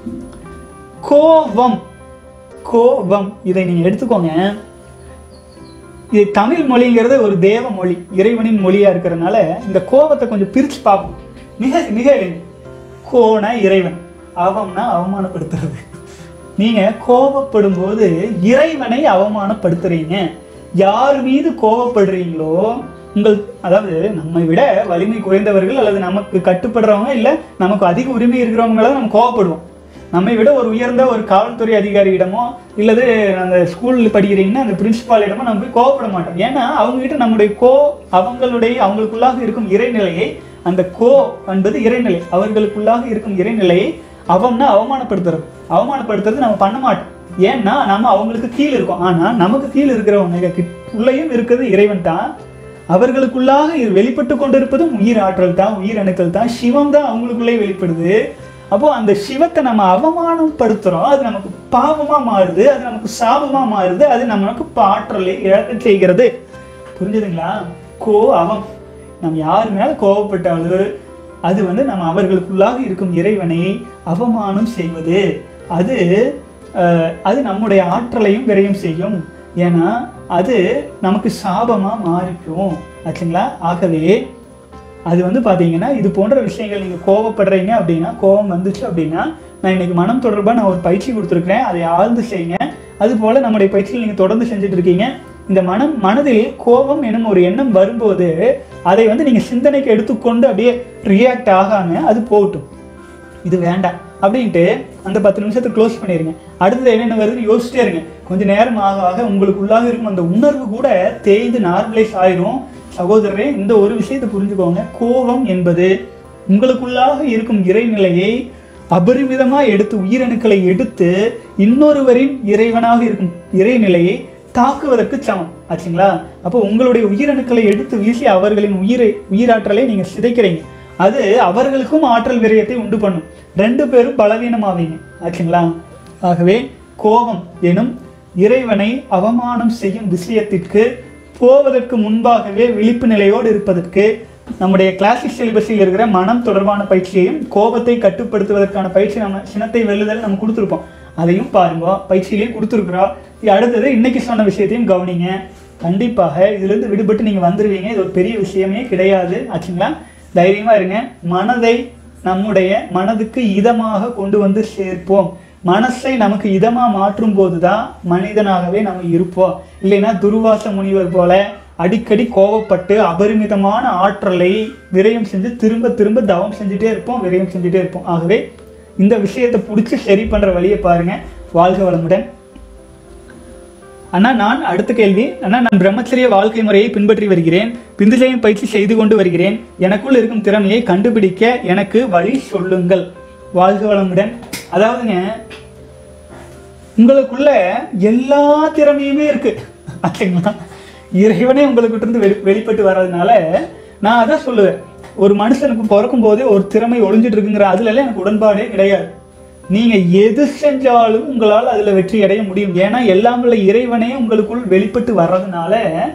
கோபம் கோபம் இதை நீங்க எடுத்துக்கோங்க இது தமிழ் மொழிங்கிறது ஒரு தேவ மொழி இறைவனின் மொழியா இருக்கிறதுனால இந்த கோபத்தை கொஞ்சம் பிரிச்சு பார்ப்போம் மிக மிக எளிமை கோனா இறைவன் அவம்னா அவமானப்படுத்துறது நீங்க கோபப்படும் போது இறைவனை அவமானப்படுத்துறீங்க யார் மீது கோபப்படுறீங்களோ உங்கள் அதாவது நம்மை விட வலிமை குறைந்தவர்கள் அல்லது நமக்கு கட்டுப்படுறவங்க இல்ல நமக்கு அதிக உரிமை இருக்கிறவங்கள நம்ம கோவப்படுவோம் நம்மை விட ஒரு உயர்ந்த ஒரு காவல்துறை அதிகாரியிடமோ இல்லது அந்த ஸ்கூல்ல படிக்கிறீங்கன்னா அந்த பிரின்சிபாலிடமோ நம்ம போய் கோவப்பட மாட்டோம் ஏன்னா அவங்க கிட்ட நம்முடைய கோ அவங்களுடைய அவங்களுக்குள்ளாக இருக்கும் இறைநிலையை அந்த கோ என்பது இறைநிலை அவர்களுக்குள்ளாக இருக்கும் இறைநிலையை அவம்னா அவமானப்படுத்துறது அவமானப்படுத்துறது நம்ம பண்ண மாட்டோம் ஏன்னா நம்ம அவங்களுக்கு கீழே இருக்கோம் ஆனா நமக்கு கீழே இருக்கிறவங்க கிட்- உள்ளேயும் இருக்கிறது இறைவன் தான் அவர்களுக்குள்ளாக இது வெளிப்பட்டு கொண்டிருப்பதும் உயிர் ஆற்றல் தான் உயிர் அணுக்கள் தான் சிவம் தான் அவங்களுக்குள்ளே வெளிப்படுது அப்போ அந்த சிவத்தை நம்ம அவமானப்படுத்துறோம் அது நமக்கு பாவமா மாறுது அது நமக்கு சாபமா மாறுது அது நமக்கு ஆற்றலை இழக்க செய்கிறது புரிஞ்சுதுங்களா கோ அவம் நம்ம யார் மேல கோவப்பட்டாலும் அது வந்து நம்ம அவர்களுக்குள்ளாக இருக்கும் இறைவனை அவமானம் செய்வது அது அஹ், அது நம்முடைய ஆற்றலையும் விரயம் செய்யும் ஏன்னா அது நமக்கு சாபமா மாறிக்கும் ஆச்சுங்களா ஆகவே அது வந்து பாத்தீங்கன்னா இது போன்ற விஷயங்கள் நீங்கள் கோவப்படுறீங்க அப்படின்னா கோபம் வந்துச்சு அப்படின்னா நான் இன்னைக்கு மனம் தொடர்பாக நான் ஒரு பயிற்சி கொடுத்துருக்கிறேன் அதை ஆழ்ந்து செய்யுங்க அது போல நம்முடைய பயிற்சியில் நீங்கள் தொடர்ந்து செஞ்சுட்டு இருக்கீங்க இந்த மனம் மனதில் கோபம் எனும் ஒரு எண்ணம் வரும்போது அதை வந்து நீங்கள் சிந்தனைக்கு எடுத்துக்கொண்டு அப்படியே ரியாக்ட் ஆகாம அது போகட்டும் இது வேண்டாம் அப்படின்ட்டு அந்த பத்து நிமிஷத்தை க்ளோஸ் பண்ணிடுங்க அடுத்தது என்னென்ன வருதுன்னு யோசிச்சிட்டே இருங்க கொஞ்ச நேரம் ஆக ஆக உங்களுக்குள்ளாக இருக்கும் அந்த உணர்வு கூட தேய்ந்து நார்மலைஸ் ஆயிரும் சகோதரரே இந்த ஒரு விஷயத்தை புரிஞ்சுக்கோங்க கோபம் என்பது உங்களுக்குள்ளாக இருக்கும் இறைநிலையை அபரிமிதமா எடுத்து உயிரணுக்களை எடுத்து இன்னொருவரின் இறைவனாக இருக்கும் இறைநிலையை தாக்குவதற்கு சமம் ஆச்சுங்களா அப்போ உங்களுடைய உயிரணுக்களை எடுத்து வீசி அவர்களின் உயிரை உயிராற்றலை நீங்க சிதைக்கிறீங்க அது அவர்களுக்கும் ஆற்றல் விரயத்தை உண்டு பண்ணும் ரெண்டு பேரும் பலவீனமாவீங்க ஆச்சுங்களா ஆகவே கோபம் எனும் இறைவனை அவமானம் செய்யும் விஷயத்திற்கு போவதற்கு முன்பாகவே விழிப்பு நிலையோடு இருப்பதற்கு நம்முடைய கிளாசிக் சிலபஸில் இருக்கிற மனம் தொடர்பான பயிற்சியையும் கோபத்தை கட்டுப்படுத்துவதற்கான பயிற்சி நம்ம சினத்தை வெல்லுதல் நம்ம கொடுத்துருப்போம் அதையும் பாருங்க பயிற்சியிலையும் கொடுத்துருக்குறோம் இது அடுத்தது இன்னைக்கு சொன்ன விஷயத்தையும் கவனிங்க கண்டிப்பாக இதிலிருந்து விடுபட்டு நீங்கள் வந்துடுவீங்க இது ஒரு பெரிய விஷயமே கிடையாது ஆச்சுங்களா தைரியமா இருங்க மனதை நம்முடைய மனதுக்கு இதமாக கொண்டு வந்து சேர்ப்போம் மனசை நமக்கு இதமா மாற்றும் போதுதான் மனிதனாகவே நம்ம இருப்போம் இல்லைன்னா துர்வாச முனிவர் போல அடிக்கடி கோவப்பட்டு அபரிமிதமான ஆற்றலை விரயம் செஞ்சு திரும்ப திரும்ப தவம் செஞ்சுட்டே இருப்போம் விரயம் செஞ்சுட்டே இருப்போம் ஆகவே இந்த விஷயத்தை பிடிச்சி சரி பண்ற வழியை பாருங்க வாழ்க வளமுடன் அண்ணா நான் அடுத்த கேள்வி அண்ணா நான் பிரம்மச்சரிய வாழ்க்கை முறையை பின்பற்றி வருகிறேன் பிந்துஜயம் பயிற்சி செய்து கொண்டு வருகிறேன் எனக்குள் இருக்கும் திறமையை கண்டுபிடிக்க எனக்கு வழி சொல்லுங்கள் வாழ்க வளமுடன் அதாவதுங்க உங்களுக்குள்ள எல்லா திறமையுமே இருக்கு ஆச்சுங்களா இறைவனே உங்களுக்கிட்ட இருந்து வெளி வெளிப்பட்டு வர்றதுனால நான் அதான் சொல்லுவேன் ஒரு மனுஷனுக்கு பிறக்கும் போதே ஒரு திறமை ஒளிஞ்சிட்டு இருக்குங்கிற அதுல எல்லாம் எனக்கு உடன்பாடே கிடையாது நீங்க எது செஞ்சாலும் உங்களால் அதுல வெற்றி அடைய முடியும் ஏன்னா எல்லாம் உள்ள இறைவனே உங்களுக்குள் வெளிப்பட்டு வர்றதுனால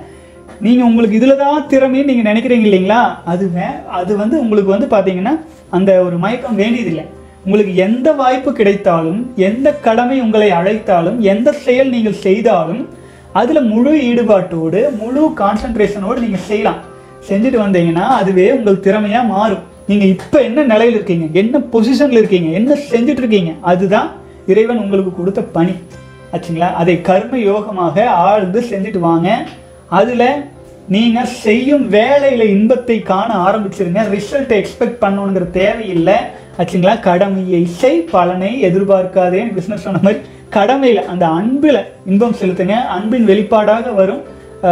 நீங்க உங்களுக்கு இதுல தான் திறமைன்னு நீங்க நினைக்கிறீங்க இல்லைங்களா அது வே- அது வந்து உங்களுக்கு வந்து பாத்தீங்கன்னா அந்த ஒரு மயக்கம் வேண்டியதில்லை உங்களுக்கு எந்த வாய்ப்பு கிடைத்தாலும் எந்த கடமை உங்களை அழைத்தாலும் எந்த செயல் நீங்கள் செய்தாலும் அதுல முழு ஈடுபாட்டோடு முழு கான்சென்ட்ரேஷனோடு நீங்க செய்யலாம் செஞ்சுட்டு வந்தீங்கன்னா அதுவே உங்கள் திறமையா மாறும் நீங்க இப்ப என்ன நிலையில இருக்கீங்க என்ன பொசிஷன்ல இருக்கீங்க என்ன செஞ்சுட்டு இருக்கீங்க அதுதான் இறைவன் உங்களுக்கு கொடுத்த பணி ஆச்சுங்களா அதை கர்ம யோகமாக ஆழ்ந்து செஞ்சுட்டு வாங்க அதுல நீங்க செய்யும் வேலையில இன்பத்தை காண ஆரம்பிச்சிருங்க ரிசல்ட்டை எக்ஸ்பெக்ட் பண்ணணுங்கிற தேவையில்லை ஆச்சுங்களா கடமையை செய் பலனை எதிர்பார்க்காதே பிசினஸ் சொன்ன மாதிரி கடமையில அந்த அன்பில் இன்பம் செலுத்துங்க அன்பின் வெளிப்பாடாக வரும்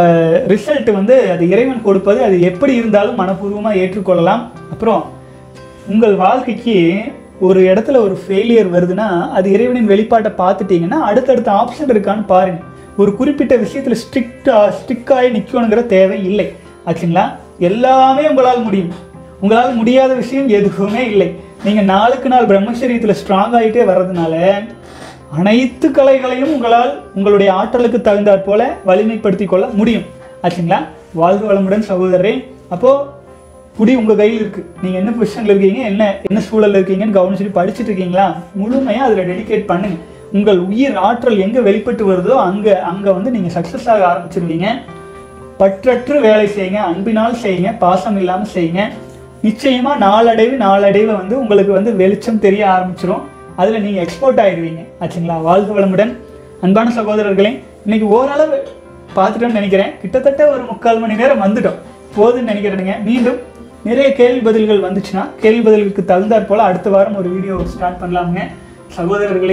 ரிசல்ட் வந்து அது இறைவன் கொடுப்பது அது எப்படி இருந்தாலும் மனப்பூர்வமாக ஏற்றுக்கொள்ளலாம் அப்புறம் உங்கள் வாழ்க்கைக்கு ஒரு இடத்துல ஒரு ஃபெயிலியர் வருதுன்னா அது இறைவனின் வெளிப்பாட்டை பார்த்துட்டீங்கன்னா அடுத்தடுத்த ஆப்ஷன் இருக்கான்னு பாருங்க ஒரு குறிப்பிட்ட விஷயத்துல ஸ்ட்ரிக்டா ஸ்ட்ரிக்டாகி நிற்கணுங்கிற தேவை இல்லை ஆச்சுங்களா எல்லாமே உங்களால் முடியும் உங்களால் முடியாத விஷயம் எதுவுமே இல்லை நீங்க நாளுக்கு நாள் பிரம்மச்சரியத்துல ஸ்ட்ராங் ஆகிட்டே வர்றதுனால அனைத்து கலைகளையும் உங்களால் உங்களுடைய ஆற்றலுக்கு தகுந்தாற் போல வலிமைப்படுத்திக் கொள்ள முடியும் ஆச்சுங்களா வாழ்க வளமுடன் சகோதரரே அப்போ குடி உங்க கையில் இருக்கு நீங்க என்ன பொசிஷன்ல இருக்கீங்க என்ன என்ன சூழல்ல இருக்கீங்கன்னு கவனிச்சுட்டு படிச்சுட்டு இருக்கீங்களா முழுமையா அதுல டெடிகேட் பண்ணுங்க உங்கள் உயிர் ஆற்றல் எங்க வெளிப்பட்டு வருதோ அங்க அங்க வந்து நீங்க சக்சஸ் ஆக ஆரம்பிச்சிருவீங்க பற்றற்று வேலை செய்யுங்க அன்பினால் செய்யுங்க பாசம் இல்லாம செய்யுங்க நிச்சயமா நாளடைவு நாளடைவு வந்து உங்களுக்கு வந்து வெளிச்சம் தெரிய ஆரம்பிச்சிரும் அதுல நீங்க எக்ஸ்போர்ட் ஆயிடுவீங்க ஆச்சுங்களா வாழ்க வளமுடன் அன்பான சகோதரர்களே இன்னைக்கு ஓரளவு பார்த்துட்டோம்னு நினைக்கிறேன் கிட்டத்தட்ட ஒரு முக்கால் மணி நேரம் வந்துட்டோம் போதுன்னு நினைக்கிறேனுங்க மீண்டும் நிறைய கேள்வி பதில்கள் வந்துச்சுன்னா கேள்வி பதில்களுக்கு தகுந்தாற் போல அடுத்த வாரம் ஒரு வீடியோ ஸ்டார்ட் பண்ணலாமுங்க சகோதரர்களே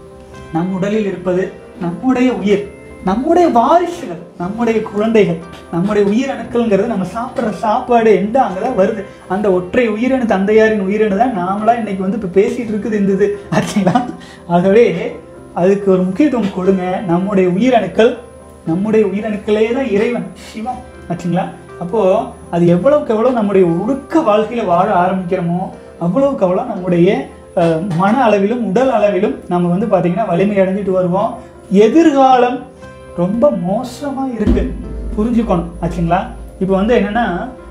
நம் உடலில் இருப்பது நம்முடைய உயிர் நம்முடைய வாரிசுகள் நம்முடைய குழந்தைகள் நம்முடைய உயிரணுக்கள்ங்கிறது நம்ம சாப்பிட்ற சாப்பாடு எந்த அங்கதான் வருது அந்த ஒற்றை உயிரணு தந்தையாரின் உயிரணு தான் நாமளா இன்னைக்கு வந்து இப்போ பேசிட்டு இருக்குது இந்த இது ஆச்சுங்களா ஆகவே அதுக்கு ஒரு முக்கியத்துவம் கொடுங்க நம்முடைய உயிரணுக்கள் நம்முடைய உயிரணுக்களே தான் இறைவன் சிவம் ஆச்சுங்களா அப்போ அது எவ்வளவுக்கு எவ்வளவு நம்முடைய ஒழுக்க வாழ்க்கையில வாழ ஆரம்பிக்கிறோமோ அவ்வளவுக்கு அவ்வளோ நம்முடைய அஹ், மன அளவிலும் உடல் அளவிலும் நம்ம வந்து பாத்தீங்கன்னா வலிமை அடைஞ்சிட்டு வருவோம் எதிர்காலம் ரொம்ப மோசமா இருக்கு புரிஞ்சுக்கணும் ஆச்சுங்களா இப்போ வந்து என்னன்னா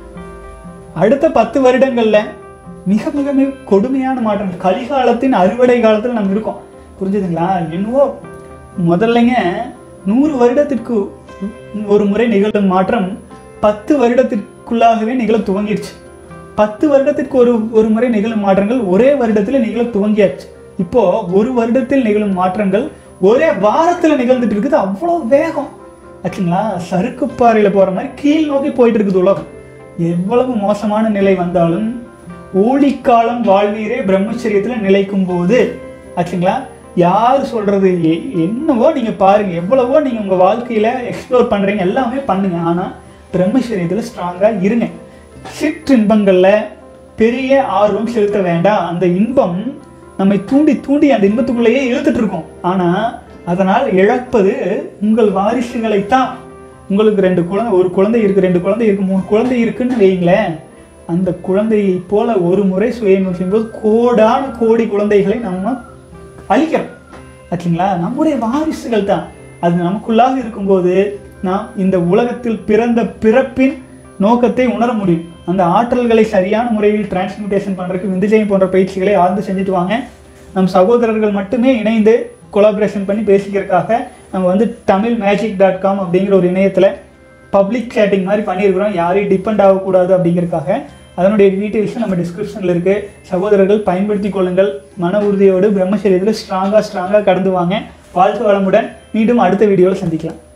அடுத்த பத்து வருடங்கள்ல மிக மிக மிக கொடுமையான மாற்றம் கலிகாலத்தின் அறுவடை காலத்துல நம்ம இருக்கோம் புரிஞ்சுதுங்களா என்னவோ முதல்லங்க நூறு வருடத்திற்கு ஒரு முறை நிகழும் மாற்றம் பத்து வருடத்திற்குள்ளாகவே நிகழ துவங்கிருச்சு பத்து வருடத்திற்கு ஒரு ஒரு முறை நிகழும் மாற்றங்கள் ஒரே வருடத்தில் நிகழ துவங்கியாச்சு இப்போ ஒரு வருடத்தில் நிகழும் மாற்றங்கள் ஒரே வாரத்துல நிகழ்ந்துட்டு இருக்குது அவ்வளோ வேகம் ஆச்சுங்களா சறுக்கு பாறையில போற மாதிரி கீழ் நோக்கி போயிட்டு இருக்குது உலகம் எவ்வளவு மோசமான நிலை வந்தாலும் ஊழிக்காலம் வாழ்வீரே பிரம்மச்சரியத்துல நிலைக்கும் போது ஆச்சுங்களா யார் சொல்றது எ- என்னவோ நீங்க பாருங்க எவ்வளவோ நீங்க உங்க வாழ்க்கையில எக்ஸ்ப்ளோர் பண்றீங்க எல்லாமே பண்ணுங்க ஆனா பிரம்மச்சரியத்துல ஸ்ட்ராங்கா இருங்க சிற்றின்பங்கள்ல பெரிய ஆர்வம் செலுத்த வேண்டாம் அந்த இன்பம் நம்மை தூண்டி தூண்டி அந்த இன்பத்துக்குள்ளேயே இழுத்துட்டு இருக்கோம் ஆனா அதனால் இழப்பது உங்கள் வாரிசுகளைத்தான் உங்களுக்கு ரெண்டு குழந்தை ஒரு குழந்தை இருக்கு ரெண்டு குழந்தை இருக்கு மூணு குழந்தை இருக்குன்னு வைங்களேன் அந்த குழந்தையை போல ஒரு முறை சுயநலம் செய்யும்போது கோடான கோடி குழந்தைகளை நம்ம அழிக்கிறோம் ஆச்சுங்களா நம்முடைய வாரிசுகள் தான் அது நமக்குள்ளாக இருக்கும்போது நாம் இந்த உலகத்தில் பிறந்த பிறப்பின் நோக்கத்தை உணர முடியும் அந்த ஆற்றல்களை சரியான முறையில் டிரான்ஸ்மிட்டேஷன் பண்ணுறதுக்கு விந்துஜயம் போன்ற பயிற்சிகளை ஆழ்ந்து செஞ்சுட்டு வாங்க நம் சகோதரர்கள் மட்டுமே இணைந்து கொலாபரேஷன் பண்ணி பேசிக்கிறதுக்காக நம்ம வந்து தமிழ் மேஜிக் டாட் காம் அப்படிங்கிற ஒரு இணையத்தில் பப்ளிக் சேட்டிங் மாதிரி பண்ணியிருக்கிறோம் யாரையும் டிபெண்ட் ஆகக்கூடாது அப்படிங்கிறதுக்காக அதனுடைய டீட்டெயில்ஸ் நம்ம டிஸ்கிரிப்ஷனில் இருக்குது சகோதரர்கள் பயன்படுத்தி கொள்ளுங்கள் மன உறுதியோடு பிரம்மச்சரியத்தில் ஸ்ட்ராங்காக ஸ்ட்ராங்காக கடந்து வாங்க வாழ்த்து வளமுடன் மீண்டும் அடுத்த வீடியோவில் சந்திக்கலாம்